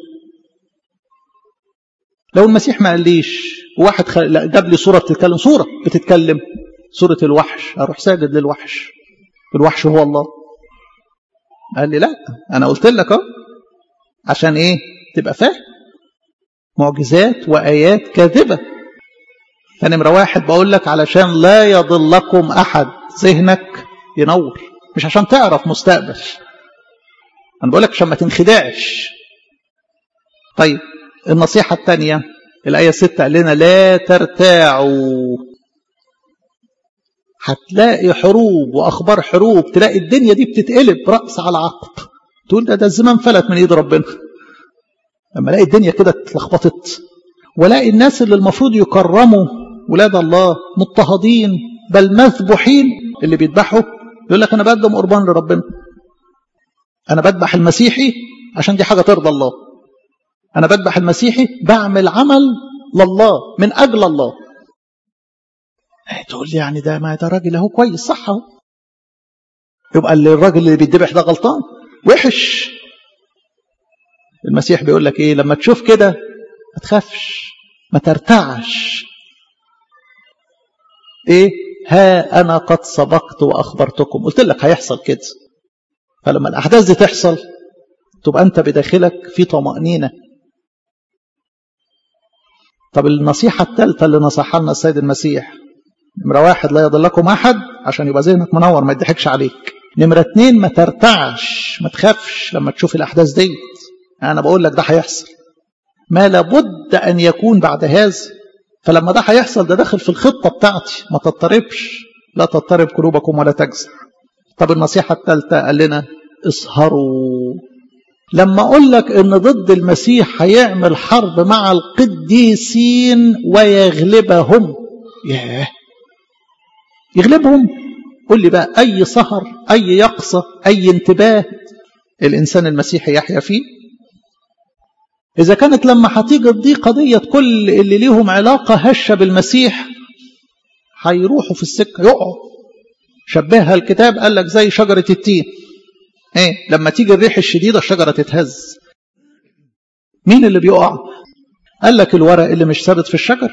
لو المسيح ما قاليش واحد خل... جاب لي صورة بتتكلم صورة بتتكلم صورة الوحش أروح ساجد للوحش الوحش هو الله قال لي لا أنا قلت لك أهو عشان إيه تبقى فاهم معجزات وآيات كاذبة فنمرة واحد بقول لك علشان لا يضلكم أحد ذهنك ينور مش عشان تعرف مستقبل أنا بقول لك عشان ما تنخدعش طيب النصيحة الثانية الآية 6 قال لنا لا ترتاعوا هتلاقي حروب وأخبار حروب تلاقي الدنيا دي بتتقلب رأس على عقب تقول ده ده الزمان فلت من إيد ربنا لما الاقي الدنيا كده اتلخبطت والاقي الناس اللي المفروض يكرموا ولاد الله مضطهدين بل مذبوحين اللي بيذبحوا يقول لك انا بقدم قربان لربنا انا بذبح المسيحي عشان دي حاجه ترضى الله انا بذبح المسيحي بعمل عمل لله من اجل الله تقول لي يعني ده ما ده راجل اهو كويس صح اهو يبقى اللي الراجل اللي بيتذبح ده غلطان وحش المسيح بيقول لك ايه لما تشوف كده ما تخافش ما ترتعش ايه ها انا قد سبقت واخبرتكم قلت لك هيحصل كده فلما الاحداث دي تحصل تبقى انت بداخلك في طمانينه طب النصيحه الثالثه اللي نصحها لنا السيد المسيح نمره واحد لا يضلكم احد عشان يبقى ذهنك منور ما يضحكش عليك نمره اتنين ما ترتعش ما تخافش لما تشوف الاحداث ديت انا بقول لك ده هيحصل ما لابد ان يكون بعد هذا فلما ده هيحصل ده داخل في الخطه بتاعتي ما تضطربش لا تضطرب قلوبكم ولا تجزع طب النصيحه الثالثه قال لنا اسهروا لما اقول لك ان ضد المسيح هيعمل حرب مع القديسين ويغلبهم ياه يغلبهم قول لي بقى اي سهر اي يقظه اي انتباه الانسان المسيحي يحيا فيه إذا كانت لما هتيجي الضيقة ديت كل اللي ليهم علاقة هشة بالمسيح هيروحوا في السكة يقعوا شبهها الكتاب قال لك زي شجرة التين ايه لما تيجي الريح الشديدة الشجرة تتهز مين اللي بيقع قال لك الورق اللي مش ثابت في الشجر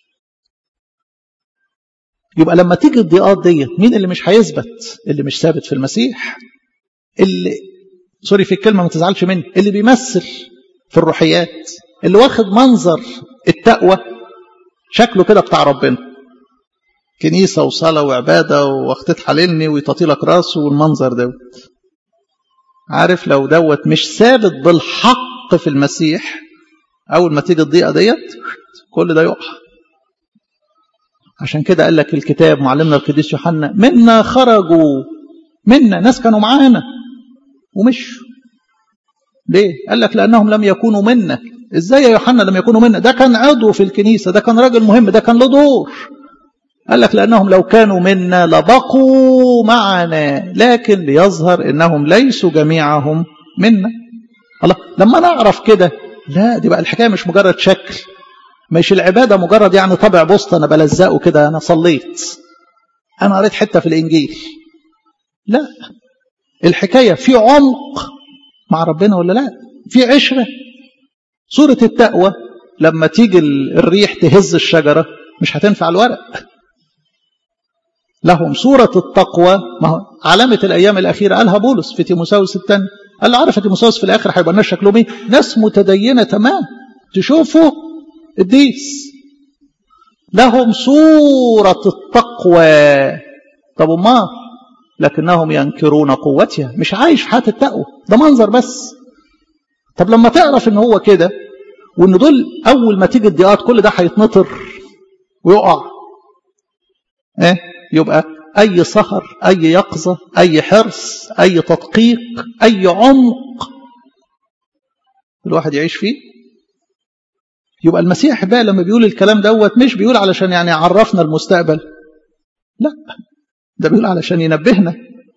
يبقى لما تيجي الضيقات ديت مين اللي مش هيثبت اللي مش ثابت في المسيح اللي سوري في الكلمة ما تزعلش مني اللي بيمثل في الروحيات اللي واخد منظر التقوى شكله كده بتاع ربنا كنيسة وصلاة وعبادة واختت حللني ويطاطيلك راسه والمنظر دوت عارف لو دوت مش ثابت بالحق في المسيح أول ما تيجي الضيقة ديت كل ده يقع عشان كده قال لك الكتاب معلمنا القديس يوحنا منا خرجوا منا ناس كانوا معانا ومشوا ليه؟ قال لك لأنهم لم يكونوا منا إزاي يا يوحنا لم يكونوا منا ده كان عضو في الكنيسة ده كان راجل مهم ده كان له دور قال لك لأنهم لو كانوا منا لبقوا معنا لكن ليظهر إنهم ليسوا جميعهم منا الله لما نعرف كده لا دي بقى الحكاية مش مجرد شكل مش العبادة مجرد يعني طبع بوسط أنا بلزقه كده أنا صليت أنا قريت حتة في الإنجيل لا الحكاية في عمق مع ربنا ولا لا في عشرة صورة التقوى لما تيجي الريح تهز الشجرة مش هتنفع الورق لهم صورة التقوى ما هو علامة الأيام الأخيرة قالها بولس في تيموساوس الثاني قال له عارف تيموساوس في الآخر هيبقى الناس شكلهم إيه؟ ناس متدينة تمام تشوفوا الديس لهم صورة التقوى طب وما لكنهم ينكرون قوتها مش عايش في حياة التقوى ده منظر بس طب لما تعرف ان هو كده وان دول اول ما تيجي الضيقات كل ده هيتنطر ويقع ايه يبقى اي سهر اي يقظة اي حرص اي تدقيق اي عمق الواحد يعيش فيه يبقى المسيح بقى لما بيقول الكلام دوت مش بيقول علشان يعني يعرفنا المستقبل لا ده بيقول علشان ينبهنا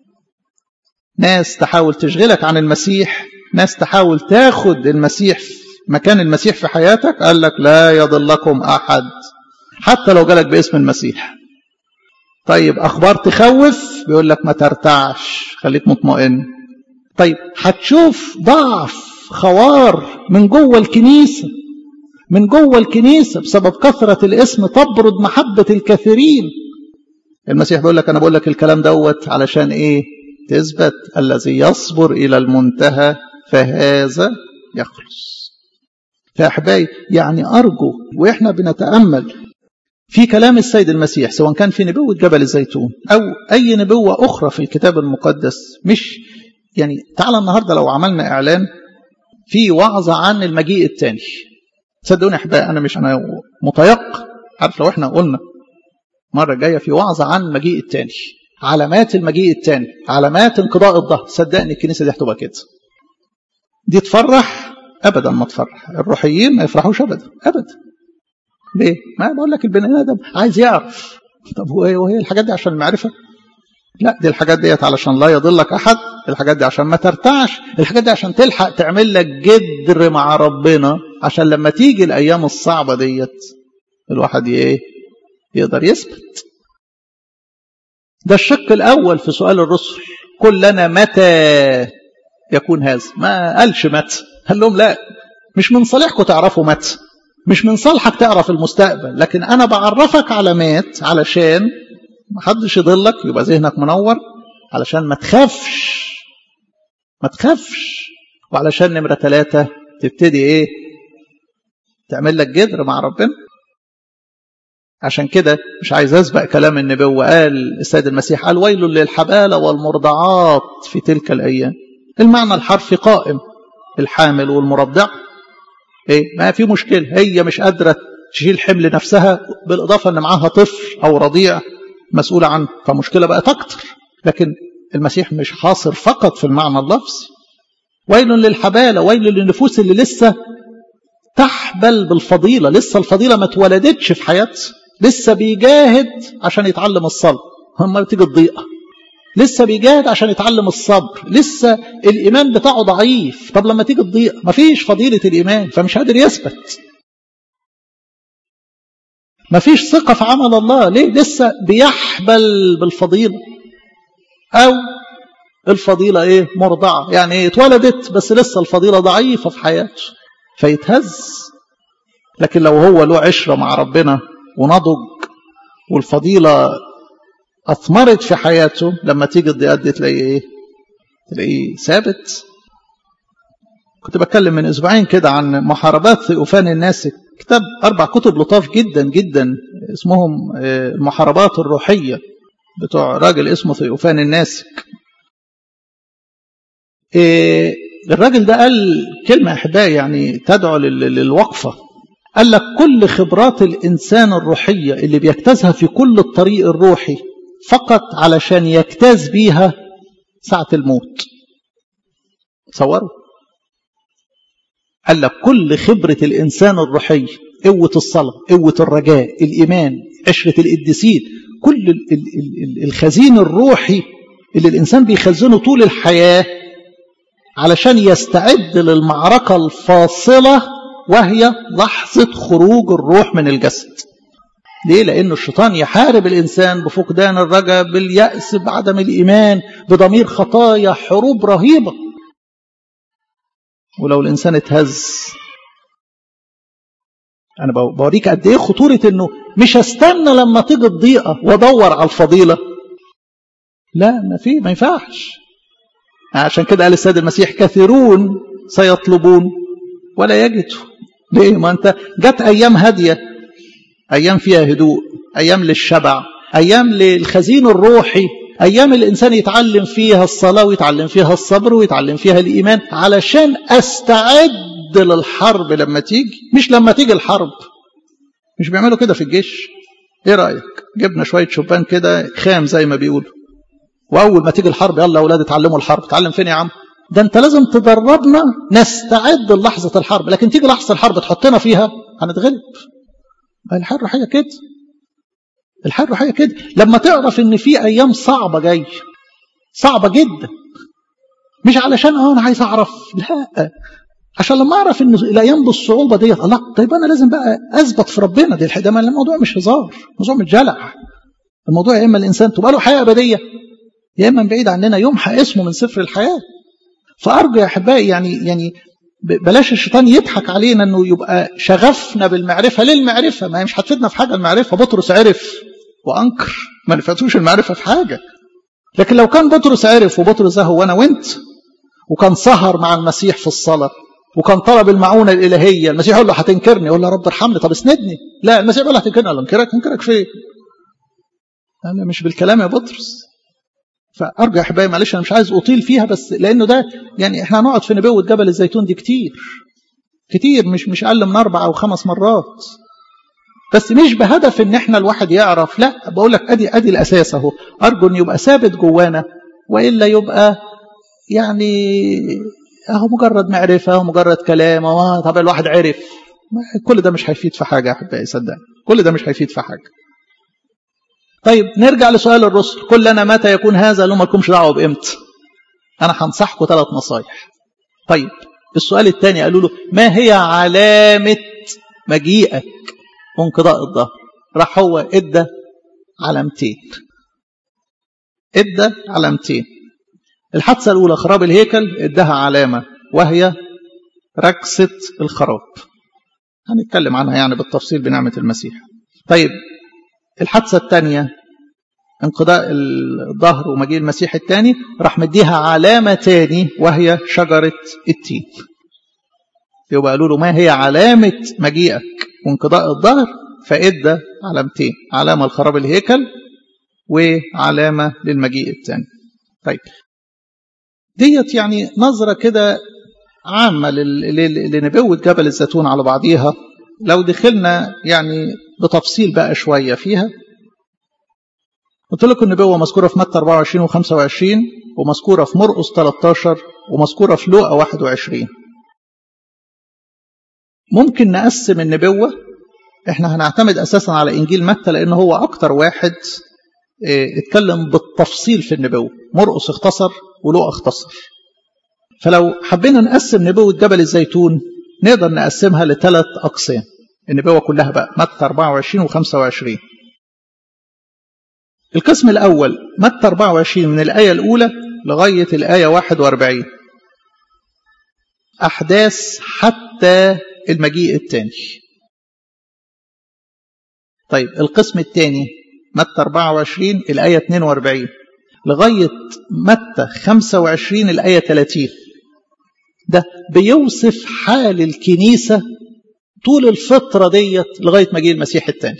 ناس تحاول تشغلك عن المسيح ناس تحاول تاخد المسيح مكان المسيح في حياتك قال لك لا يضلكم أحد حتى لو جالك باسم المسيح طيب أخبار تخوف بيقول لك ما ترتعش خليك مطمئن طيب هتشوف ضعف خوار من جوه الكنيسة من جوه الكنيسة بسبب كثرة الاسم تبرد محبة الكثيرين المسيح بيقول لك أنا بقول لك الكلام دوت علشان إيه تثبت الذي يصبر إلى المنتهى فهذا يخلص فأحبائي يعني أرجو وإحنا بنتأمل في كلام السيد المسيح سواء كان في نبوة جبل الزيتون أو أي نبوة أخرى في الكتاب المقدس مش يعني تعالى النهاردة لو عملنا إعلان في وعظة عن المجيء الثاني صدقوني أحبائي أنا مش أنا متيقن عارف لو إحنا قلنا مرة جاية في وعظة عن المجيء الثاني علامات المجيء الثاني علامات انقضاء الظهر صدقني الكنيسة دي هتبقى كده دي تفرح ابدا ما تفرح الروحيين ما يفرحوش ابدا ابدا ليه ما بقول لك البني ادم عايز يعرف طب وهي وهي الحاجات دي عشان المعرفه لا دي الحاجات ديت علشان لا يضلك احد الحاجات دي عشان ما ترتعش الحاجات دي عشان تلحق تعمل لك جدر مع ربنا عشان لما تيجي الايام الصعبه ديت الواحد ايه يقدر يثبت ده الشق الاول في سؤال الرسل كلنا متى يكون هذا ما قالش متى قال لهم لا مش من صالحكم تعرفوا متى مش من صالحك تعرف المستقبل لكن أنا بعرفك علامات علشان محدش يضلك يبقى ذهنك منور علشان ما تخافش ما تخافش وعلشان نمرة ثلاثة تبتدي ايه تعمل لك جدر مع ربنا عشان كده مش عايز اسبق كلام النبوة قال السيد المسيح قال ويل للحبالة والمرضعات في تلك الأيام المعنى الحرفي قائم الحامل والمرضع ايه ما في مشكلة هي مش قادرة تشيل حمل نفسها بالإضافة أن معاها طفل أو رضيع مسؤولة عنه فمشكلة بقت أكتر لكن المسيح مش حاصر فقط في المعنى اللفظي ويل للحبالة ويل للنفوس اللي لسه تحبل بالفضيلة لسه الفضيلة ما اتولدتش في حياتها لسه بيجاهد عشان يتعلم الصلاة هم بتيجي الضيقة لسه بيجاهد عشان يتعلم الصبر لسه الإيمان بتاعه ضعيف طب لما تيجي الضيقة مفيش فضيلة الإيمان فمش قادر يثبت مفيش ثقة في عمل الله ليه لسه بيحبل بالفضيلة أو الفضيلة إيه مرضعة يعني إيه اتولدت بس لسه الفضيلة ضعيفة في حياته فيتهز لكن لو هو له عشرة مع ربنا ونضج والفضيلة أثمرت في حياته لما تيجي الضيقات دي تلاقيه إيه تلاقيه ثابت كنت بتكلم من أسبوعين كده عن محاربات ثيوفان الناسك كتاب أربع كتب لطاف جدا جدا اسمهم المحاربات الروحية بتوع راجل اسمه ثيوفان الناسك إيه الراجل ده قال كلمة أحبائي يعني تدعو للوقفة قال لك كل خبرات الإنسان الروحية اللي بيجتازها في كل الطريق الروحي فقط علشان يجتاز بيها ساعة الموت تصوروا قال لك كل خبرة الإنسان الروحية قوة الصلاة قوة الرجاء الإيمان عشرة القديسين كل الخزين الروحي اللي الإنسان بيخزنه طول الحياة علشان يستعد للمعركة الفاصلة وهي لحظة خروج الروح من الجسد ليه؟ لأن الشيطان يحارب الإنسان بفقدان الرجاء باليأس بعدم الإيمان بضمير خطايا حروب رهيبة ولو الإنسان اتهز أنا بوريك قد إيه خطورة إنه مش هستنى لما تيجي الضيقة وأدور على الفضيلة لا ما في ما ينفعش عشان كده قال السيد المسيح كثيرون سيطلبون ولا يجدوا ليه ما انت جت ايام هاديه ايام فيها هدوء ايام للشبع ايام للخزين الروحي ايام الانسان يتعلم فيها الصلاه ويتعلم فيها الصبر ويتعلم فيها الايمان علشان استعد للحرب لما تيجي مش لما تيجي الحرب مش بيعملوا كده في الجيش ايه رايك جبنا شويه شبان كده خام زي ما بيقولوا واول ما تيجي الحرب يلا يا اولاد اتعلموا الحرب اتعلم فين يا عم ده انت لازم تدربنا نستعد للحظه الحرب لكن تيجي لحظه الحرب تحطنا فيها هنتغلب الحياه الروحيه كده الحياه الروحيه كده لما تعرف ان في ايام صعبه جايه صعبه جدا مش علشان اه انا عايز اعرف لا عشان لما اعرف ان الايام بالصعوبه ديت الله طيب انا لازم بقى اثبت في ربنا دي ده الموضوع مش هزار الموضوع مش جلع الموضوع يا اما الانسان تبقى له حياه ابديه يا اما بعيد عننا يمحى اسمه من سفر الحياه فارجو يا احبائي يعني يعني بلاش الشيطان يضحك علينا انه يبقى شغفنا بالمعرفه للمعرفه ما هي مش هتفيدنا في حاجه المعرفه بطرس عرف وانكر ما نفعتوش المعرفه في حاجه لكن لو كان بطرس عرف وبطرس ده هو انا وانت وكان سهر مع المسيح في الصلاه وكان طلب المعونه الالهيه المسيح يقول له هتنكرني يقول له يا رب ارحمني طب اسندني لا المسيح يقول له هتنكرني قال له انكرك انكرك فين انا مش بالكلام يا بطرس فارجو يا احبائي معلش انا مش عايز اطيل فيها بس لانه ده يعني احنا هنقعد في نبوه جبل الزيتون دي كتير كتير مش مش اقل من اربع او خمس مرات بس مش بهدف ان احنا الواحد يعرف لا بقول لك ادي ادي الاساس اهو ارجو ان يبقى ثابت جوانا والا يبقى يعني اهو مجرد معرفه اهو مجرد كلام اه طب الواحد عرف كل ده مش هيفيد في حاجه يا احبائي صدقني كل ده مش هيفيد في حاجه طيب نرجع لسؤال الرسل قل لنا متى يكون هذا لو ما لكمش دعوه بامتى انا هنصحكم ثلاث نصايح طيب السؤال الثاني قالوا له ما هي علامه مجيئك وانقضاء الظهر راح هو ادى علامتين ادى علامتين الحادثه الاولى خراب الهيكل اداها علامه وهي ركسه الخراب هنتكلم عنها يعني بالتفصيل بنعمة المسيح طيب الحادثة الثانية انقضاء الظهر ومجيء المسيح الثاني راح مديها علامة تاني وهي شجرة التين يبقى قالوا له ما هي علامة مجيئك وانقضاء الظهر فإدى علامتين علامة لخراب الهيكل وعلامة للمجيء الثاني طيب ديت يعني نظرة كده عامة لنبوة جبل الزيتون على بعضيها لو دخلنا يعني بتفصيل بقى شوية فيها قلت لكم النبوة مذكورة في متى 24 و25 ومذكورة في مرقس 13 ومذكورة في لوقا 21 ممكن نقسم النبوة احنا هنعتمد اساسا على انجيل متى لان هو اكتر واحد اه اتكلم بالتفصيل في النبوة مرقس اختصر ولوقا اختصر فلو حبينا نقسم نبوة جبل الزيتون نقدر نقسمها لثلاث أقسام النبوة كلها بقى متى 24 و25 القسم الأول متى 24 من الآية الأولى لغاية الآية 41 أحداث حتى المجيء الثاني طيب القسم الثاني متى 24 الآية 42 لغاية متى 25 الآية 30 ده بيوصف حال الكنيسة طول الفترة ديت لغاية مجيء المسيح الثاني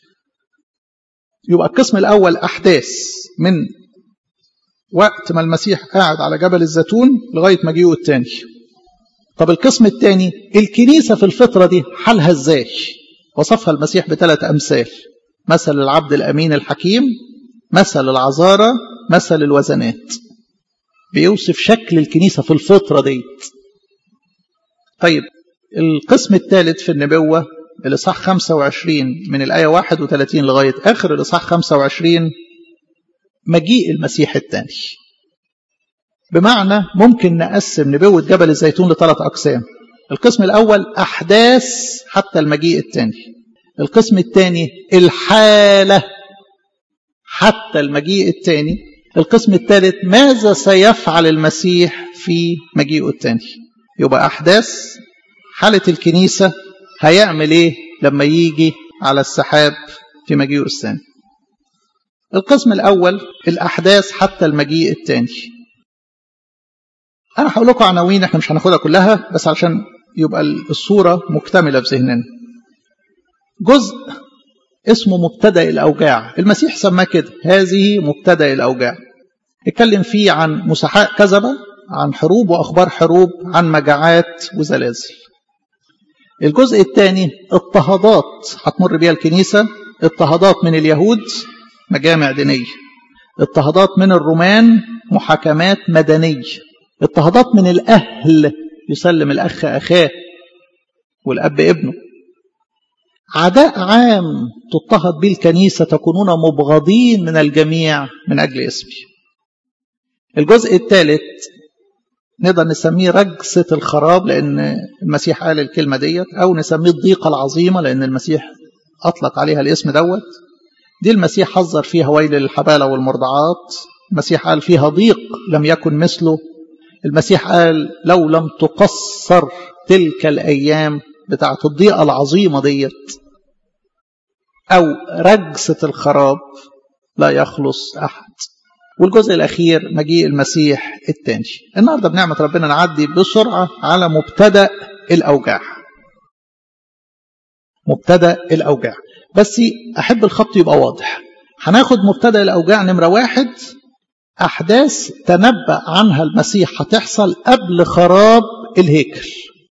يبقى القسم الأول أحداث من وقت ما المسيح قاعد على جبل الزيتون لغاية مجيئه الثاني طب القسم الثاني الكنيسة في الفترة دي حالها ازاي وصفها المسيح بثلاث أمثال مثل العبد الأمين الحكيم مثل العذارى مثل الوزنات بيوصف شكل الكنيسة في الفترة ديت طيب القسم الثالث في النبوة الإصحاح 25 من الآية 31 لغاية آخر الإصحاح 25 مجيء المسيح الثاني بمعنى ممكن نقسم نبوة جبل الزيتون لثلاث أقسام القسم الأول أحداث حتى المجيء الثاني القسم الثاني الحالة حتى المجيء الثاني القسم الثالث ماذا سيفعل المسيح في مجيئه الثاني يبقى أحداث حالة الكنيسة هيعمل إيه لما يجي على السحاب في مجيئه الثاني القسم الأول الأحداث حتى المجيء الثاني أنا هقول لكم عناوين احنا مش هناخدها كلها بس عشان يبقى الصورة مكتملة في ذهننا جزء اسمه مبتدأ الأوجاع المسيح سماه كده هذه مبتدأ الأوجاع اتكلم فيه عن مسحاء كذبة عن حروب وأخبار حروب عن مجاعات وزلازل الجزء الثاني اضطهادات هتمر بيها الكنيسة اضطهادات من اليهود مجامع دينية اضطهادات من الرومان محاكمات مدنية اضطهادات من الأهل يسلم الأخ أخاه والأب ابنه عداء عام تضطهد به الكنيسة تكونون مبغضين من الجميع من أجل اسمي الجزء الثالث نقدر نسميه رجسة الخراب لأن المسيح قال الكلمة ديت أو نسميه الضيقة العظيمة لأن المسيح أطلق عليها الاسم دوت دي المسيح حذر فيها ويل للحبالة والمرضعات المسيح قال فيها ضيق لم يكن مثله المسيح قال لو لم تقصر تلك الأيام بتاعت الضيقة العظيمة ديت أو رجسة الخراب لا يخلص أحد والجزء الأخير مجيء المسيح الثاني النهاردة بنعمة ربنا نعدي بسرعة على مبتدأ الأوجاع مبتدأ الأوجاع بس أحب الخط يبقى واضح هناخد مبتدأ الأوجاع نمرة واحد أحداث تنبأ عنها المسيح هتحصل قبل خراب الهيكل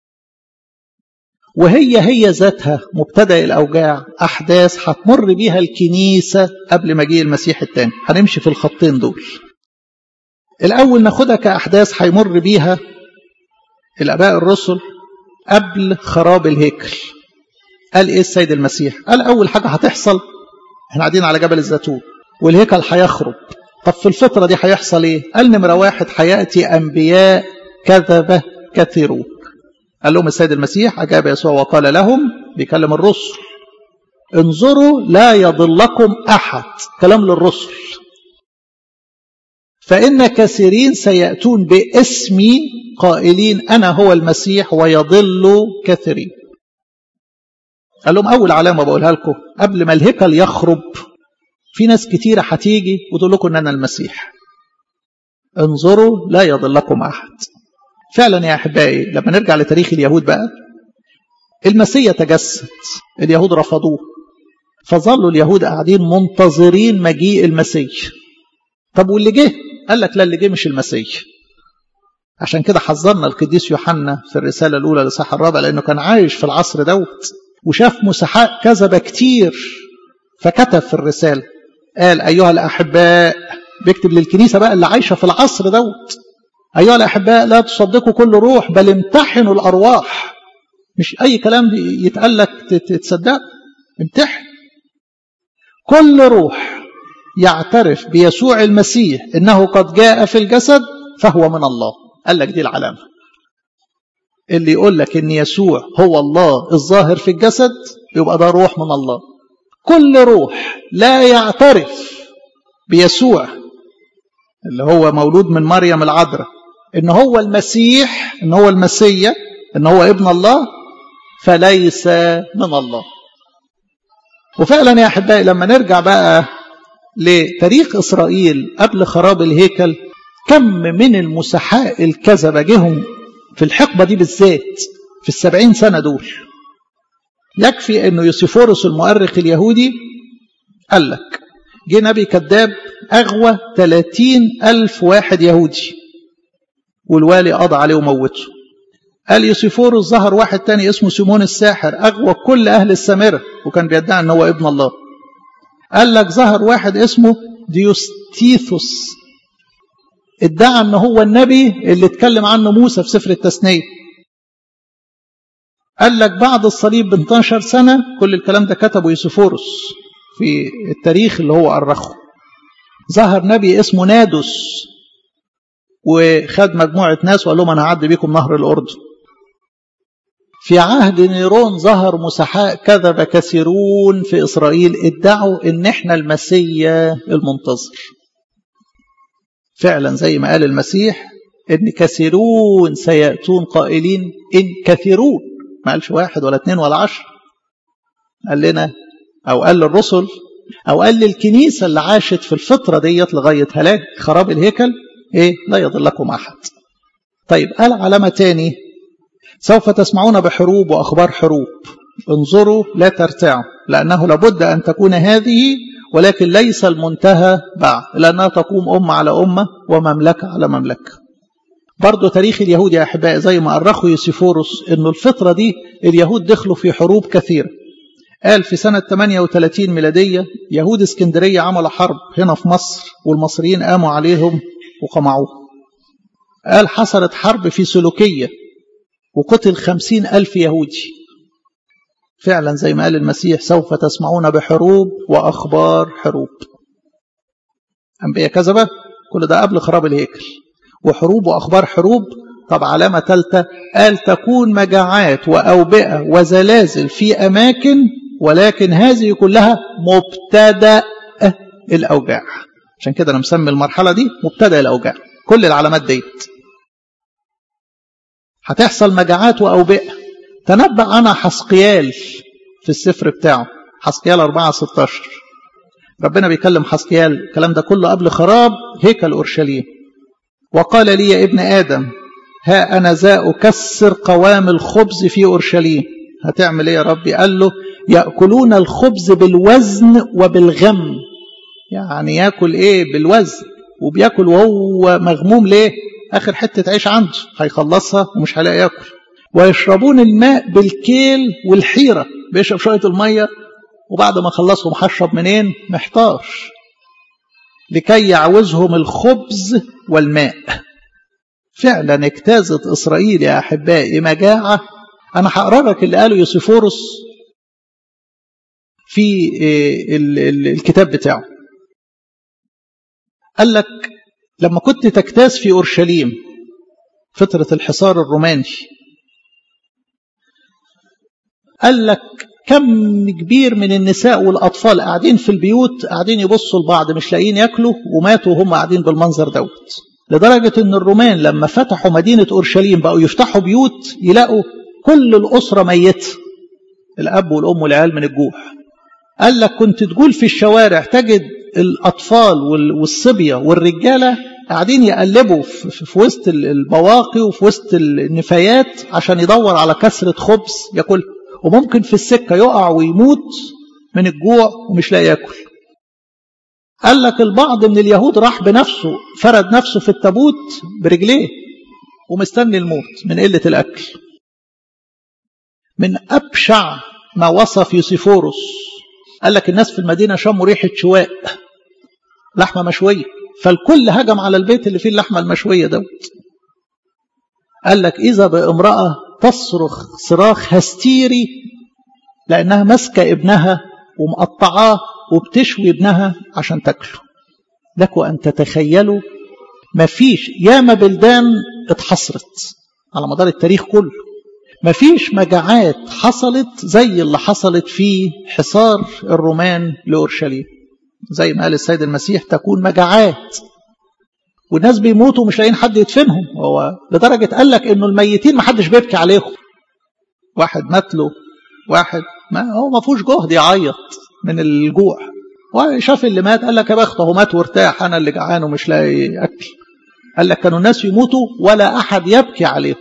وهي هي ذاتها مبتدأ الأوجاع أحداث هتمر بيها الكنيسة قبل مجيء المسيح الثاني هنمشي في الخطين دول الأول ناخدها كأحداث هيمر بيها الآباء الرسل قبل خراب الهيكل قال إيه السيد المسيح قال أول حاجة هتحصل احنا قاعدين على جبل الزيتون والهيكل هيخرب طب في الفترة دي هيحصل ايه قال نمرة واحد هيأتي أنبياء كذبة كثيرون قال لهم السيد المسيح أجاب يسوع وقال لهم بيكلم الرسل انظروا لا يضلكم أحد كلام للرسل فإن كثيرين سيأتون باسمي قائلين أنا هو المسيح ويضل كثيرين قال لهم أول علامة بقولها لكم قبل ما الهيكل يخرب في ناس كتيرة هتيجي وتقول لكم إن أنا المسيح انظروا لا يضلكم أحد فعلا يا أحبائي لما نرجع لتاريخ اليهود بقى المسيح تجسد اليهود رفضوه فظلوا اليهود قاعدين منتظرين مجيء المسيح طب واللي جه قال لك لا اللي جه مش المسيح عشان كده حذرنا القديس يوحنا في الرسالة الأولى لصح الرابع لأنه كان عايش في العصر دوت وشاف مسحاء كذبة كتير فكتب في الرسالة قال أيها الأحباء بيكتب للكنيسة بقى اللي عايشة في العصر دوت أيها الأحباء لا تصدقوا كل روح بل امتحنوا الأرواح مش أي كلام يتقال لك تصدق امتحن كل روح يعترف بيسوع المسيح إنه قد جاء في الجسد فهو من الله قال لك دي العلامة اللي يقول لك إن يسوع هو الله الظاهر في الجسد يبقى ده روح من الله كل روح لا يعترف بيسوع اللي هو مولود من مريم العذراء ان هو المسيح ان هو المسيا ان هو ابن الله فليس من الله وفعلا يا احبائي لما نرجع بقى لتاريخ اسرائيل قبل خراب الهيكل كم من المسحاء الكذبة جهم في الحقبة دي بالذات في السبعين سنة دول يكفي انه يوسيفورس المؤرخ اليهودي قال لك جه نبي كذاب اغوى 30 الف واحد يهودي والوالي قضى عليه وموته قال يوسيفورس ظهر واحد تاني اسمه سيمون الساحر اغوى كل اهل السامره وكان بيدعي ان هو ابن الله قال لك ظهر واحد اسمه ديوستيثوس ادعى ان هو النبي اللي اتكلم عنه موسى في سفر التثنيه قال لك بعد الصليب ب 12 سنه كل الكلام ده كتبه يوسيفورس في التاريخ اللي هو أرخه ظهر نبي اسمه نادوس وخد مجموعة ناس وقال لهم أنا هعدي بيكم نهر الأردن في عهد نيرون ظهر مسحاء كذب كثيرون في إسرائيل ادعوا إن إحنا المسيا المنتظر فعلا زي ما قال المسيح إن كثيرون سيأتون قائلين إن كثيرون ما قالش واحد ولا اثنين ولا عشر قال لنا أو قال للرسل أو قال للكنيسة اللي عاشت في الفترة ديت لغاية هلاك خراب الهيكل إيه لا يضلكم أحد طيب قال علامة تاني سوف تسمعون بحروب وأخبار حروب انظروا لا ترتعوا لأنه لابد أن تكون هذه ولكن ليس المنتهى بعد لأنها تقوم أمة على أمة ومملكة على مملكة برضو تاريخ اليهود يا أحبائي زي ما أرخوا يوسيفورس أنه الفترة دي اليهود دخلوا في حروب كثيرة قال في سنة 38 ميلادية يهود اسكندرية عملوا حرب هنا في مصر والمصريين قاموا عليهم وقمعوهم قال حصلت حرب في سلوكية وقتل خمسين ألف يهودي فعلا زي ما قال المسيح سوف تسمعون بحروب وأخبار حروب أنبياء كذبة كل ده قبل خراب الهيكل وحروب وأخبار حروب طب علامة ثالثة قال تكون مجاعات وأوبئة وزلازل في أماكن ولكن هذه كلها مبتدأ الأوجاع عشان كده أنا مسمي المرحلة دي مبتدأ الأوجاع كل العلامات ديت هتحصل مجاعات وأوبئة تنبأ عنها حسقيال في السفر بتاعه حسقيال 4 16 ربنا بيكلم حسقيال الكلام ده كله قبل خراب هيكل أورشليم وقال لي يا ابن آدم ها أنا ذا أكسر قوام الخبز في أورشليم هتعمل إيه يا ربي قال له يأكلون الخبز بالوزن وبالغم يعني ياكل إيه بالوزن وبياكل وهو مغموم ليه آخر حتة عيش عنده هيخلصها ومش هيلاقي ياكل ويشربون الماء بالكيل والحيرة بيشرب شوية المية وبعد ما خلصهم هشرب منين محتار لكي يعوزهم الخبز والماء فعلا اجتازت إسرائيل يا أحبائي مجاعة أنا هقرا لك اللي قاله يوسيفورس في الكتاب بتاعه قال لك لما كنت تجتاز في أورشليم فترة الحصار الروماني قال لك كم كبير من النساء والأطفال قاعدين في البيوت قاعدين يبصوا لبعض مش لاقيين ياكلوا وماتوا وهم قاعدين بالمنظر دوت لدرجة ان الرومان لما فتحوا مدينة أورشليم بقوا يفتحوا بيوت يلاقوا كل الأسرة ميتة الأب والأم والعيال من الجوع قال لك كنت تقول في الشوارع تجد الأطفال والصبية والرجالة قاعدين يقلبوا في وسط البواقي وفي وسط النفايات عشان يدور على كسرة خبز ياكل وممكن في السكة يقع ويموت من الجوع ومش لاقي ياكل قال لك البعض من اليهود راح بنفسه فرد نفسه في التابوت برجليه ومستني الموت من قلة الأكل من أبشع ما وصف يوسيفوروس قال لك الناس في المدينة شموا ريحة شواء لحمة مشوية فالكل هجم على البيت اللي فيه اللحمة المشوية دوت قال لك إذا بامرأة تصرخ صراخ هستيري لأنها ماسكة ابنها ومقطعاه وبتشوي ابنها عشان تاكله لكم أن تتخيلوا مفيش ياما بلدان اتحصرت على مدار التاريخ كله مفيش مجاعات حصلت زي اللي حصلت في حصار الرومان لأورشليم زي ما قال السيد المسيح تكون مجاعات والناس بيموتوا مش لاقيين حد يدفنهم هو لدرجة قال لك انه الميتين ما حدش بيبكي عليهم واحد مات له واحد ما هو ما فيهوش جهد يعيط من الجوع وشاف اللي مات قال لك يا بخت هو مات وارتاح انا اللي جعان ومش لاقي اكل قال لك كانوا الناس يموتوا ولا احد يبكي عليهم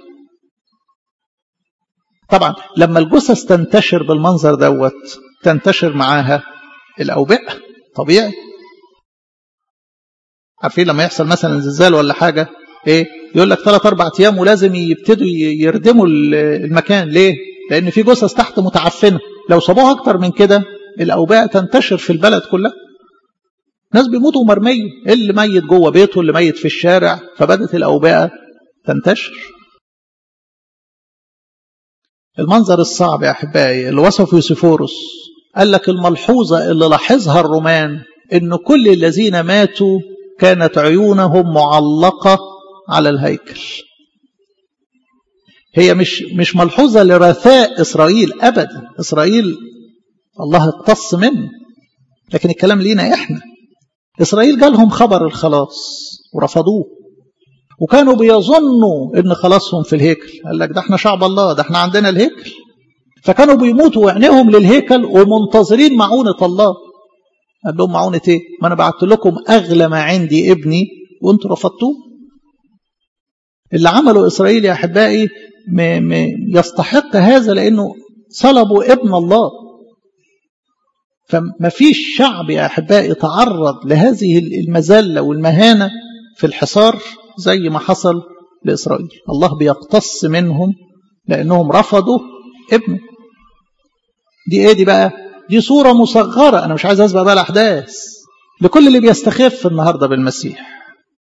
طبعا لما الجثث تنتشر بالمنظر دوت تنتشر معاها الاوبئه طبيعي عارفين لما يحصل مثلا زلزال ولا حاجه ايه يقول لك ثلاث اربع ايام ولازم يبتدوا يردموا المكان ليه لان في جثث تحت متعفنه لو صابوها اكتر من كده الاوبئه تنتشر في البلد كلها ناس بيموتوا مرمية اللي ميت جوه بيته اللي ميت في الشارع فبدت الأوبئة تنتشر المنظر الصعب يا أحبائي اللي وصفه يوسفورس قال لك الملحوظة اللي لاحظها الرومان إن كل الذين ماتوا كانت عيونهم معلقة على الهيكل هي مش مش ملحوظة لرثاء إسرائيل أبدا إسرائيل الله اقتص منه لكن الكلام لينا إحنا إسرائيل جالهم خبر الخلاص ورفضوه وكانوا بيظنوا إن خلاصهم في الهيكل قال لك ده احنا شعب الله ده احنا عندنا الهيكل فكانوا بيموتوا وعينيهم للهيكل ومنتظرين معونة الله قال لهم معونة ايه ما انا بعت لكم اغلى ما عندي ابني وانتوا رفضتوه اللي عمله اسرائيل يا احبائي م م يستحق هذا لانه صلبوا ابن الله فما فيش شعب يا احبائي تعرض لهذه المذله والمهانه في الحصار زي ما حصل لاسرائيل الله بيقتص منهم لانهم رفضوا ابنه دي ايه دي بقى دي صوره مصغره انا مش عايز اسبق بقى الاحداث لكل اللي بيستخف النهارده بالمسيح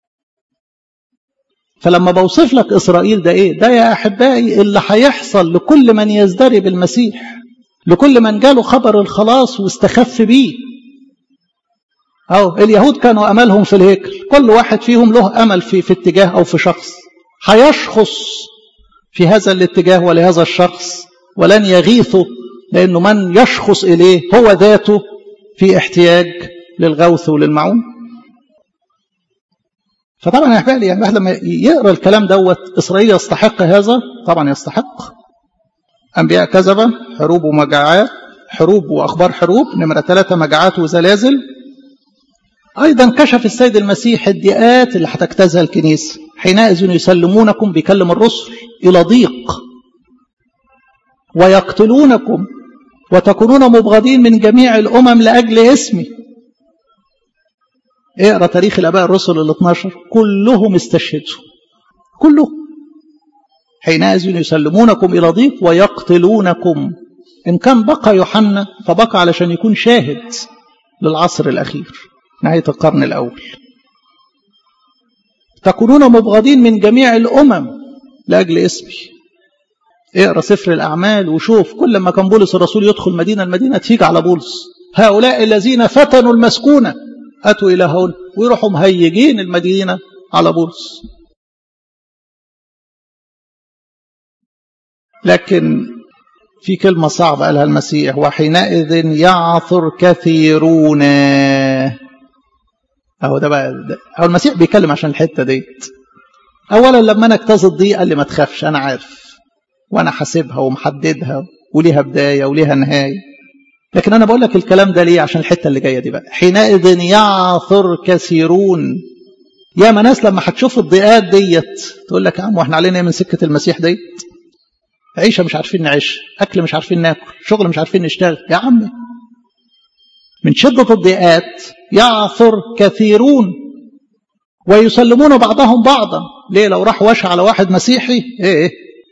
فلما بوصف لك اسرائيل ده ايه ده يا احبائي اللي هيحصل لكل من يزدري بالمسيح لكل من جاله خبر الخلاص واستخف بيه أو اليهود كانوا أملهم في الهيكل كل واحد فيهم له أمل في, في اتجاه أو في شخص هيشخص في هذا الاتجاه ولهذا الشخص ولن يغيثه لأنه من يشخص إليه هو ذاته في احتياج للغوث وللمعون فطبعا يا احبائي يعني الواحد لما يقرا الكلام دوت اسرائيل يستحق هذا طبعا يستحق أنبياء كذبة حروب ومجاعات حروب وأخبار حروب نمرة ثلاثة مجاعات وزلازل أيضا كشف السيد المسيح الضيقات اللي هتجتازها الكنيسة حينئذ يسلمونكم بيكلم الرسل إلى ضيق ويقتلونكم وتكونون مبغضين من جميع الأمم لأجل اسمي اقرا تاريخ الآباء الرسل ال 12 كلهم استشهدوا كلهم حينئذ يسلمونكم إلى ضيق ويقتلونكم إن كان بقى يوحنا فبقى علشان يكون شاهد للعصر الأخير نهاية القرن الأول تكونون مبغضين من جميع الأمم لأجل اسمي اقرا سفر الأعمال وشوف كل ما كان بولس الرسول يدخل مدينة المدينة تيجي على بولس هؤلاء الذين فتنوا المسكونة أتوا إلى هون ويروحوا مهيجين المدينة على بولس لكن في كلمة صعبة قالها المسيح وحينئذ يعثر كثيرون أهو ده بقى ده. أو المسيح بيتكلم عشان الحتة ديت أولا لما أنا اجتاز الضيق قال لي ما تخافش أنا عارف وأنا حاسبها ومحددها وليها بداية وليها نهاية لكن أنا بقول لك الكلام ده ليه عشان الحتة اللي جاية دي بقى حينئذ يعثر كثيرون يا ما ناس لما هتشوف الضيقات ديت تقول لك يا عم واحنا علينا ايه من سكة المسيح ديت عيشة مش عارفين نعيش أكل مش عارفين ناكل شغل مش عارفين نشتغل يا عم من شدة الضيقات يعثر كثيرون ويسلمون بعضهم بعضا ليه لو راح وش على واحد مسيحي ايه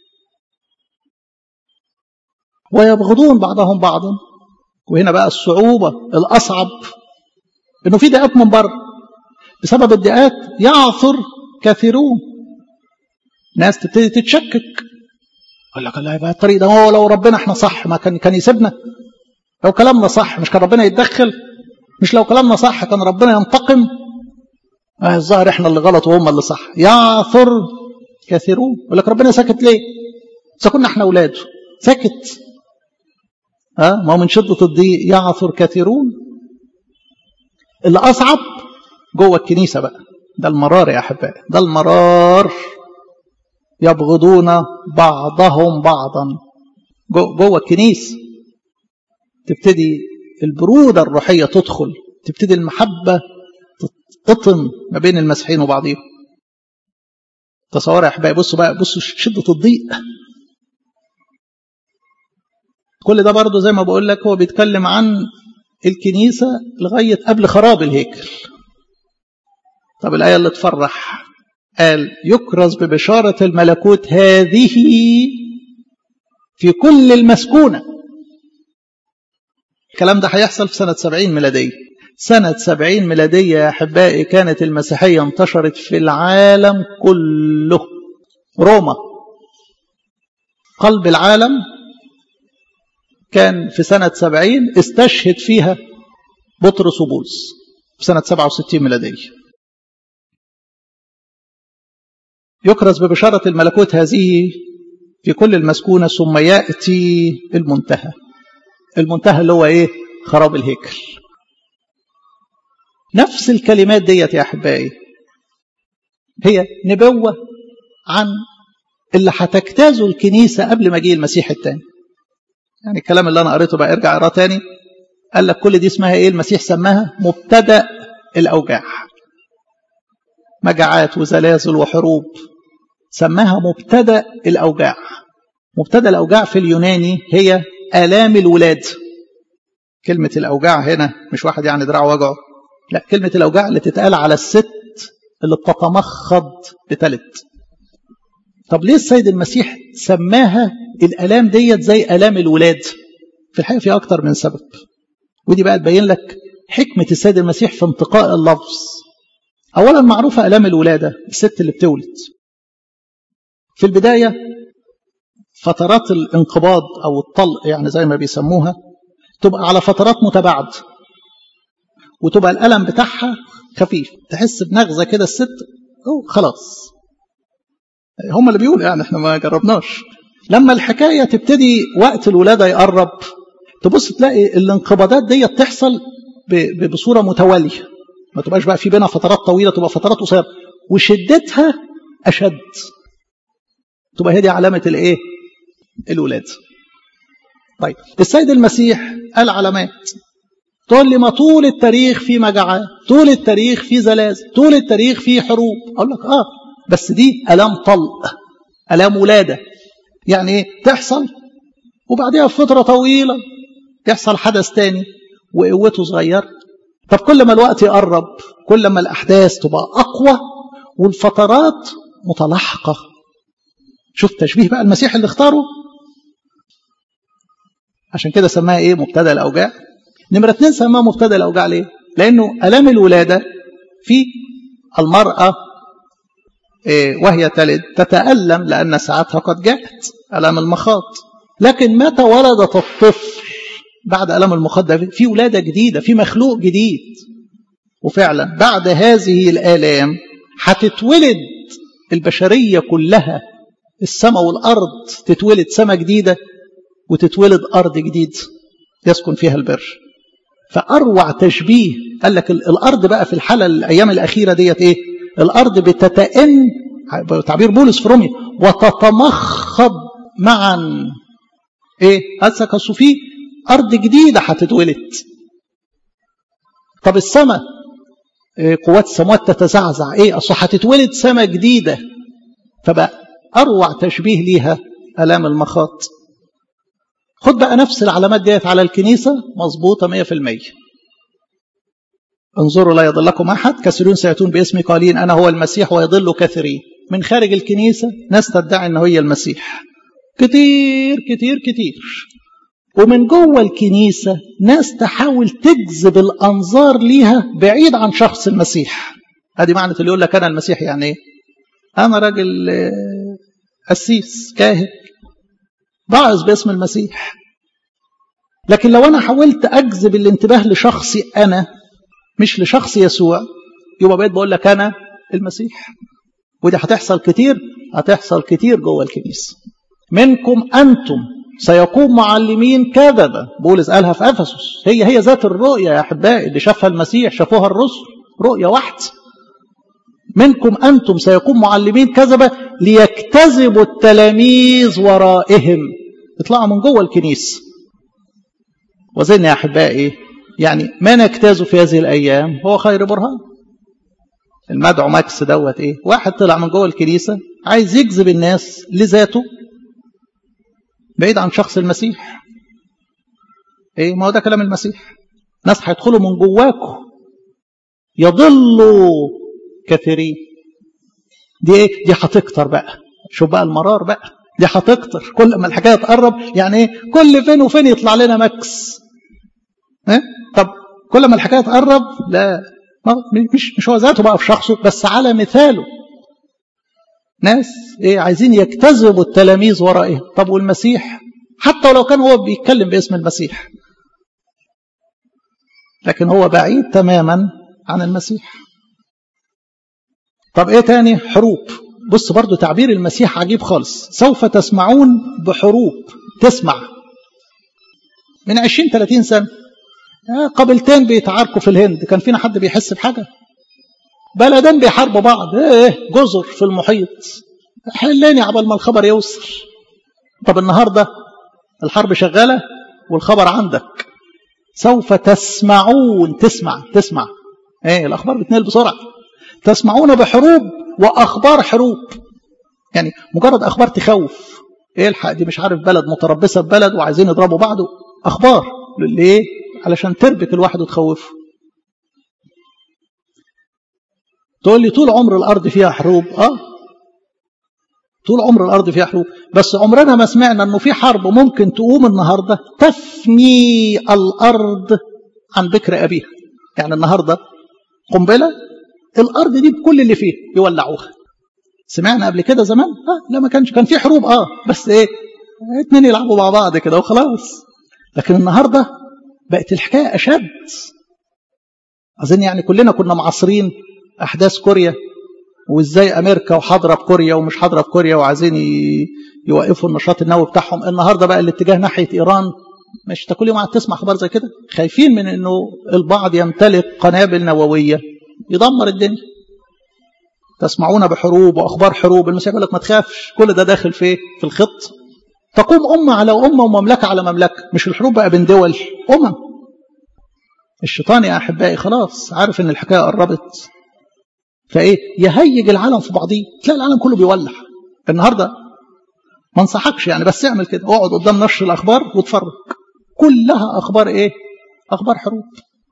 ويبغضون بعضهم بعضا وهنا بقى الصعوبة الأصعب إنه في ضيقات من بره بسبب الضيقات يعثر كثيرون ناس تبتدي تتشكك يقول لك الله يبقى الطريق ده هو لو ربنا احنا صح ما كان كان يسيبنا لو كلامنا صح مش كان ربنا يتدخل مش لو كلامنا صح كان ربنا ينتقم آه الظاهر احنا اللي غلط وهم اللي صح يعثر كثيرون يقول لك ربنا ساكت ليه؟ سكنا احنا اولاده ساكت ها آه ما هو من شده الضيق يعثر كثيرون اللي اصعب جوه الكنيسه بقى ده المرار يا احبائي ده المرار يبغضون بعضهم بعضا جوه الكنيسه تبتدي البروده الروحيه تدخل تبتدي المحبه تطم ما بين المسيحيين وبعضهم تصور يا احبائي بصوا بقى بصوا شده الضيق كل ده برضه زي ما بقول لك هو بيتكلم عن الكنيسه لغايه قبل خراب الهيكل طب الايه اللي تفرح قال يكرز ببشاره الملكوت هذه في كل المسكونه الكلام ده هيحصل في سنه 70 ميلاديه سنة سبعين ميلادية يا أحبائي كانت المسيحية انتشرت في العالم كله روما قلب العالم كان في سنة سبعين استشهد فيها بطرس وبولس في سنة سبعة وستين ميلادية يكرز ببشارة الملكوت هذه في كل المسكونة ثم يأتي المنتهى المنتهى اللي هو إيه خراب الهيكل نفس الكلمات ديت يا احبائي هي نبوه عن اللي هتجتازه الكنيسه قبل ما يجي المسيح الثاني يعني الكلام اللي انا قريته بقى ارجع اقراه تاني قال لك كل دي اسمها ايه المسيح سماها مبتدا الاوجاع مجاعات وزلازل وحروب سماها مبتدا الاوجاع مبتدا الاوجاع في اليوناني هي الام الولاد كلمه الاوجاع هنا مش واحد يعني دراعه وجعه لا كلمة الأوجاع اللي تتقال على الست اللي بتتمخض بتلت طب ليه السيد المسيح سماها الآلام ديت زي آلام الولاد في الحقيقة في أكتر من سبب ودي بقى تبين لك حكمة السيد المسيح في انتقاء اللفظ أولا معروفة آلام الولادة الست اللي بتولد في البداية فترات الانقباض أو الطلق يعني زي ما بيسموها تبقى على فترات متباعده وتبقى الألم بتاعها خفيف تحس بنغزة كده الست أو خلاص هم اللي بيقولوا يعني احنا ما جربناش لما الحكاية تبتدي وقت الولادة يقرب تبص تلاقي الانقباضات دي تحصل بصورة متوالية ما تبقاش بقى في بينها فترات طويلة تبقى فترات قصيرة وشدتها أشد تبقى هي دي علامة الايه الولادة طيب السيد المسيح قال علامات تقول لي ما طول التاريخ في مجاعات طول التاريخ في زلازل طول التاريخ في حروب اقول لك اه بس دي الام طلق الام ولاده يعني ايه تحصل وبعدها بفتره طويله يحصل حدث تاني وقوته صغير طب كل ما الوقت يقرب كل ما الاحداث تبقى اقوى والفترات متلاحقه شوف تشبيه بقى المسيح اللي اختاره عشان كده سماها ايه مبتدا الاوجاع نمرة اثنين سماها مبتدا الأوجاع ليه؟ لأنه ألام الولادة في المرأة وهي تلد تتألم لأن ساعتها قد جاءت ألام المخاض لكن متى ولدت الطفل بعد ألم المخاض ده في ولادة جديدة في مخلوق جديد وفعلا بعد هذه الآلام هتتولد البشرية كلها السماء والأرض تتولد سماء جديدة وتتولد أرض جديد يسكن فيها البر فأروع تشبيه قال لك الأرض بقى في الحالة الأيام الأخيرة ديت إيه الأرض بتتئن تعبير بولس في روميا وتتمخض معا ايه قالك اصل في ارض جديده هتتولد طب السماء إيه قوات السماوات تتزعزع ايه اصل هتتولد سماء جديده فبقى اروع تشبيه ليها الام المخاط خد بقى نفس العلامات ديت على الكنيسه مظبوطه 100% انظروا لا يضلكم احد كثيرون سياتون باسمي قالين انا هو المسيح ويضل كثيرين من خارج الكنيسه ناس تدعي ان هي المسيح كتير كتير كتير ومن جوه الكنيسه ناس تحاول تجذب الانظار ليها بعيد عن شخص المسيح ادي معنى اللي يقول لك انا المسيح يعني ايه انا راجل قسيس كاهن باعظ باسم المسيح لكن لو انا حاولت اجذب الانتباه لشخصي انا مش لشخص يسوع يبقى بقيت بقول لك انا المسيح ودي هتحصل كتير هتحصل كتير جوه الكنيسه منكم انتم سيقوم معلمين كذبه بولس قالها في افسس هي هي ذات الرؤيه يا احبائي اللي شافها المسيح شافوها الرسل رؤيه واحده منكم انتم سيقوم معلمين كذبه ليجتذبوا التلاميذ ورائهم يطلعوا من جوه الكنيسه وزن يا احبائي يعني ما نجتاز في هذه الايام هو خير برهان المدعو ماكس دوت ايه واحد طلع من جوه الكنيسه عايز يجذب الناس لذاته بعيد عن شخص المسيح ايه ما هو ده كلام المسيح ناس هيدخلوا من جواكم يضلوا كثيرين دي ايه دي هتكتر بقى شوف بقى المرار بقى دي هتكتر كل ما الحكايه تقرب يعني ايه كل فين وفين يطلع لنا مكس ايه طب كل ما الحكايه تقرب لا مش مش هو ذاته بقى في شخصه بس على مثاله ناس ايه عايزين يجتذبوا التلاميذ ورائه طب والمسيح حتى ولو كان هو بيتكلم باسم المسيح لكن هو بعيد تماما عن المسيح طب ايه تاني حروب بص برضو تعبير المسيح عجيب خالص سوف تسمعون بحروب تسمع من 20 30 سنه قبيلتين بيتعاركوا في الهند كان فينا حد بيحس بحاجه بلدين بيحاربوا بعض ايه جزر في المحيط حلاني عبال ما الخبر يوصل طب النهارده الحرب شغاله والخبر عندك سوف تسمعون تسمع تسمع ايه الاخبار بتنقل بسرعه تسمعون بحروب واخبار حروب يعني مجرد اخبار تخوف ايه الحق دي مش عارف بلد متربصه ببلد وعايزين يضربوا بعض اخبار ليه علشان تربك الواحد وتخوفه تقول لي طول عمر الارض فيها حروب اه طول عمر الارض فيها حروب بس عمرنا ما سمعنا انه في حرب ممكن تقوم النهارده تفني الارض عن بكر ابيها يعني النهارده قنبله الارض دي بكل اللي فيها يولعوها سمعنا قبل كده زمان اه لا ما كانش كان في حروب اه بس ايه اتنين يلعبوا مع بعض كده وخلاص لكن النهارده بقت الحكايه اشد اظن يعني كلنا كنا معاصرين احداث كوريا وازاي امريكا وحاضره بكوريا ومش حاضره بكوريا وعايزين يوقفوا النشاط النووي بتاعهم النهارده بقى الاتجاه ناحيه ايران مش كل يوم تسمع اخبار زي كده خايفين من انه البعض يمتلك قنابل نوويه يدمر الدنيا تسمعون بحروب واخبار حروب المسيح يقول لك ما تخافش كل ده داخل في في الخط تقوم امه على امه ومملكه على مملكه مش الحروب بقى بين دول امم الشيطان يا احبائي خلاص عارف ان الحكايه قربت فايه يهيج العالم في بعضيه تلاقي العالم كله بيولع النهارده ما انصحكش يعني بس اعمل كده اقعد قدام نشر الاخبار واتفرج كلها اخبار ايه اخبار حروب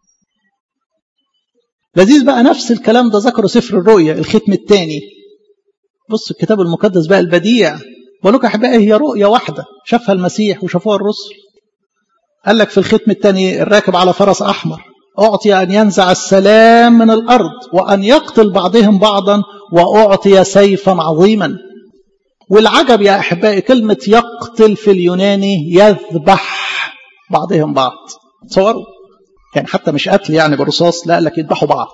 لذيذ بقى نفس الكلام ده ذكره سفر الرؤيا الختم الثاني بص الكتاب المقدس بقى البديع بقول لكم احبائي هي رؤيا واحده شافها المسيح وشافوها الرسل قال لك في الختم الثاني الراكب على فرس احمر أعطي أن ينزع السلام من الأرض وأن يقتل بعضهم بعضا وأعطي سيفا عظيما والعجب يا أحبائي كلمة يقتل في اليوناني يذبح بعضهم بعض تصوروا يعني حتى مش قتل يعني بالرصاص لا قال لك يذبحوا بعض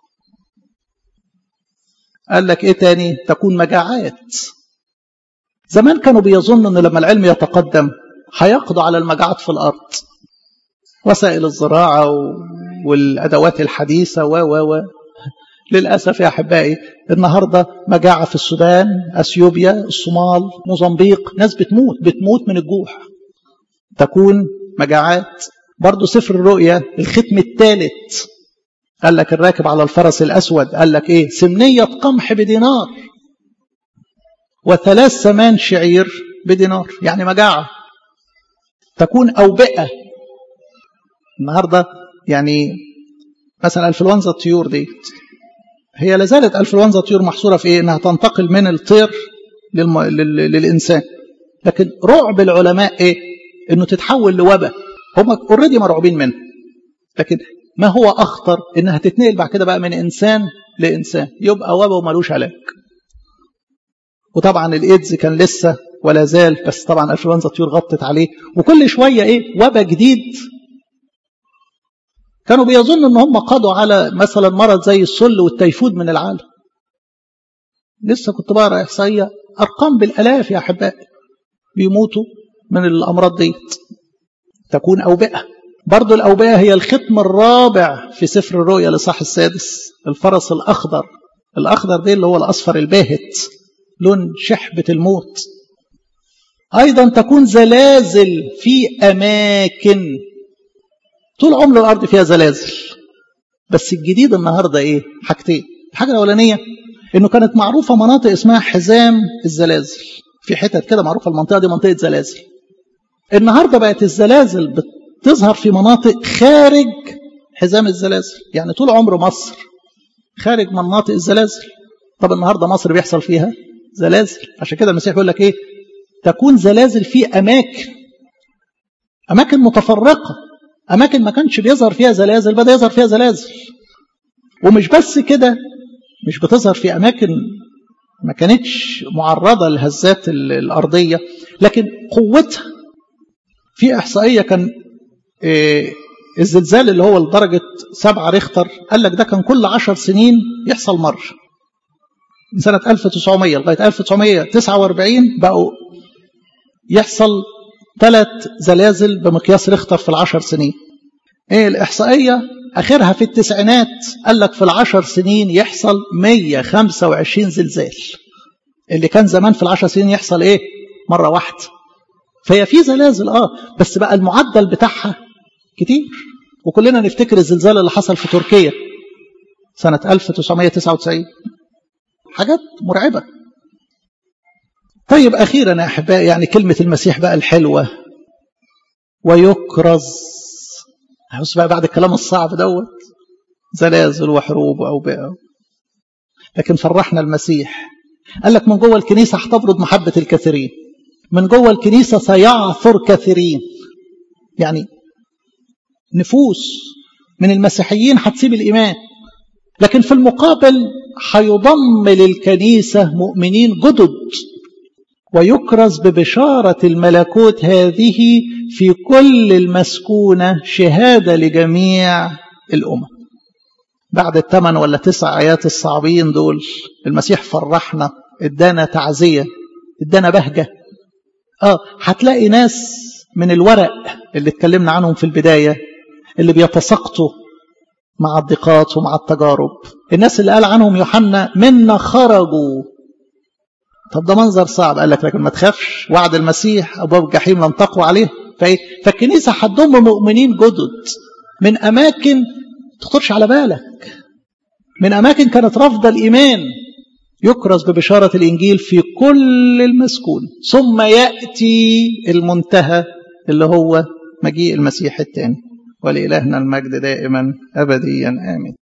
قال لك ايه تاني تكون مجاعات زمان كانوا بيظنوا ان لما العلم يتقدم هيقضوا على المجاعات في الارض وسائل الزراعه والادوات الحديثه و و و للاسف يا احبائي النهارده مجاعه في السودان اثيوبيا الصومال موزمبيق ناس بتموت بتموت من الجوع تكون مجاعات برضه سفر الرؤيا الختم الثالث قال لك الراكب على الفرس الأسود قال لك إيه سمنية قمح بدينار وثلاث سمان شعير بدينار يعني مجاعة تكون أوبئة النهاردة يعني مثلا انفلونزا الطيور دي هي لازالت انفلونزا الطيور محصورة في إيه إنها تنتقل من الطير للم... لل... للإنسان لكن رعب العلماء إيه إنه تتحول لوباء هم اوريدي مرعوبين منه لكن ما هو أخطر إنها تتنقل بعد كده بقى من إنسان لإنسان يبقى وباء وملوش علاج وطبعا الإيدز كان لسه ولا زال بس طبعا انفلونزا الطيور غطت عليه وكل شوية إيه وباء جديد كانوا بيظنوا ان هم قضوا على مثلا مرض زي السل والتيفود من العالم لسه كنت بقرا احصائيه ارقام بالالاف يا احبائي بيموتوا من الامراض دي تكون اوبئه برضو الاوبئه هي الختم الرابع في سفر الرؤيا الاصحاح السادس الفرس الاخضر الاخضر ده اللي هو الاصفر الباهت لون شحبه الموت ايضا تكون زلازل في اماكن طول عمر الارض فيها زلازل بس الجديد النهارده ايه حاجتين الحاجه الاولانيه انه كانت معروفه مناطق اسمها حزام الزلازل في حتت كده معروفه المنطقه دي منطقه زلازل النهارده بقت الزلازل بتظهر في مناطق خارج حزام الزلازل يعني طول عمر مصر خارج مناطق الزلازل طب النهارده مصر بيحصل فيها زلازل عشان كده المسيح بيقول لك ايه تكون زلازل في اماكن اماكن متفرقه أماكن ما كانش بيظهر فيها زلازل بدأ يظهر فيها زلازل ومش بس كده مش بتظهر في أماكن ما كانتش معرضة للهزات الأرضية لكن قوتها في إحصائية كان الزلزال اللي هو لدرجة سبعة ريختر قال لك ده كان كل عشر سنين يحصل مرة من سنة 1900 لغاية 1949 بقوا يحصل ثلاث زلازل بمقياس ريختر في العشر سنين ايه الإحصائية آخرها في التسعينات قال لك في العشر سنين يحصل 125 زلزال اللي كان زمان في العشر سنين يحصل ايه مرة واحدة فهي في زلازل اه بس بقى المعدل بتاعها كتير وكلنا نفتكر الزلزال اللي حصل في تركيا سنة 1999 حاجات مرعبة طيب أخيرا يا أحبائي يعني كلمة المسيح بقى الحلوة ويكرز بص بقى بعد الكلام الصعب دوت زلازل وحروب وأوبئة لكن فرحنا المسيح قال لك من جوه الكنيسة هتبرد محبة الكثيرين من جوه الكنيسة سيعثر كثيرين يعني نفوس من المسيحيين هتسيب الإيمان لكن في المقابل هيضم للكنيسة مؤمنين جدد ويكرز ببشارة الملكوت هذه في كل المسكونة شهادة لجميع الأمم بعد الثمان ولا تسع آيات الصعبين دول المسيح فرحنا ادانا تعزية ادانا بهجة اه هتلاقي ناس من الورق اللي اتكلمنا عنهم في البداية اللي بيتساقطوا مع الضيقات ومع التجارب الناس اللي قال عنهم يوحنا منا خرجوا طب ده منظر صعب قال لك لكن ما تخافش وعد المسيح ابواب الجحيم لن تقوى عليه فايه فالكنيسه هتضم مؤمنين جدد من اماكن تخطرش على بالك من اماكن كانت رافضه الايمان يكرز ببشاره الانجيل في كل المسكون ثم ياتي المنتهى اللي هو مجيء المسيح الثاني ولإلهنا المجد دائما أبديا آمين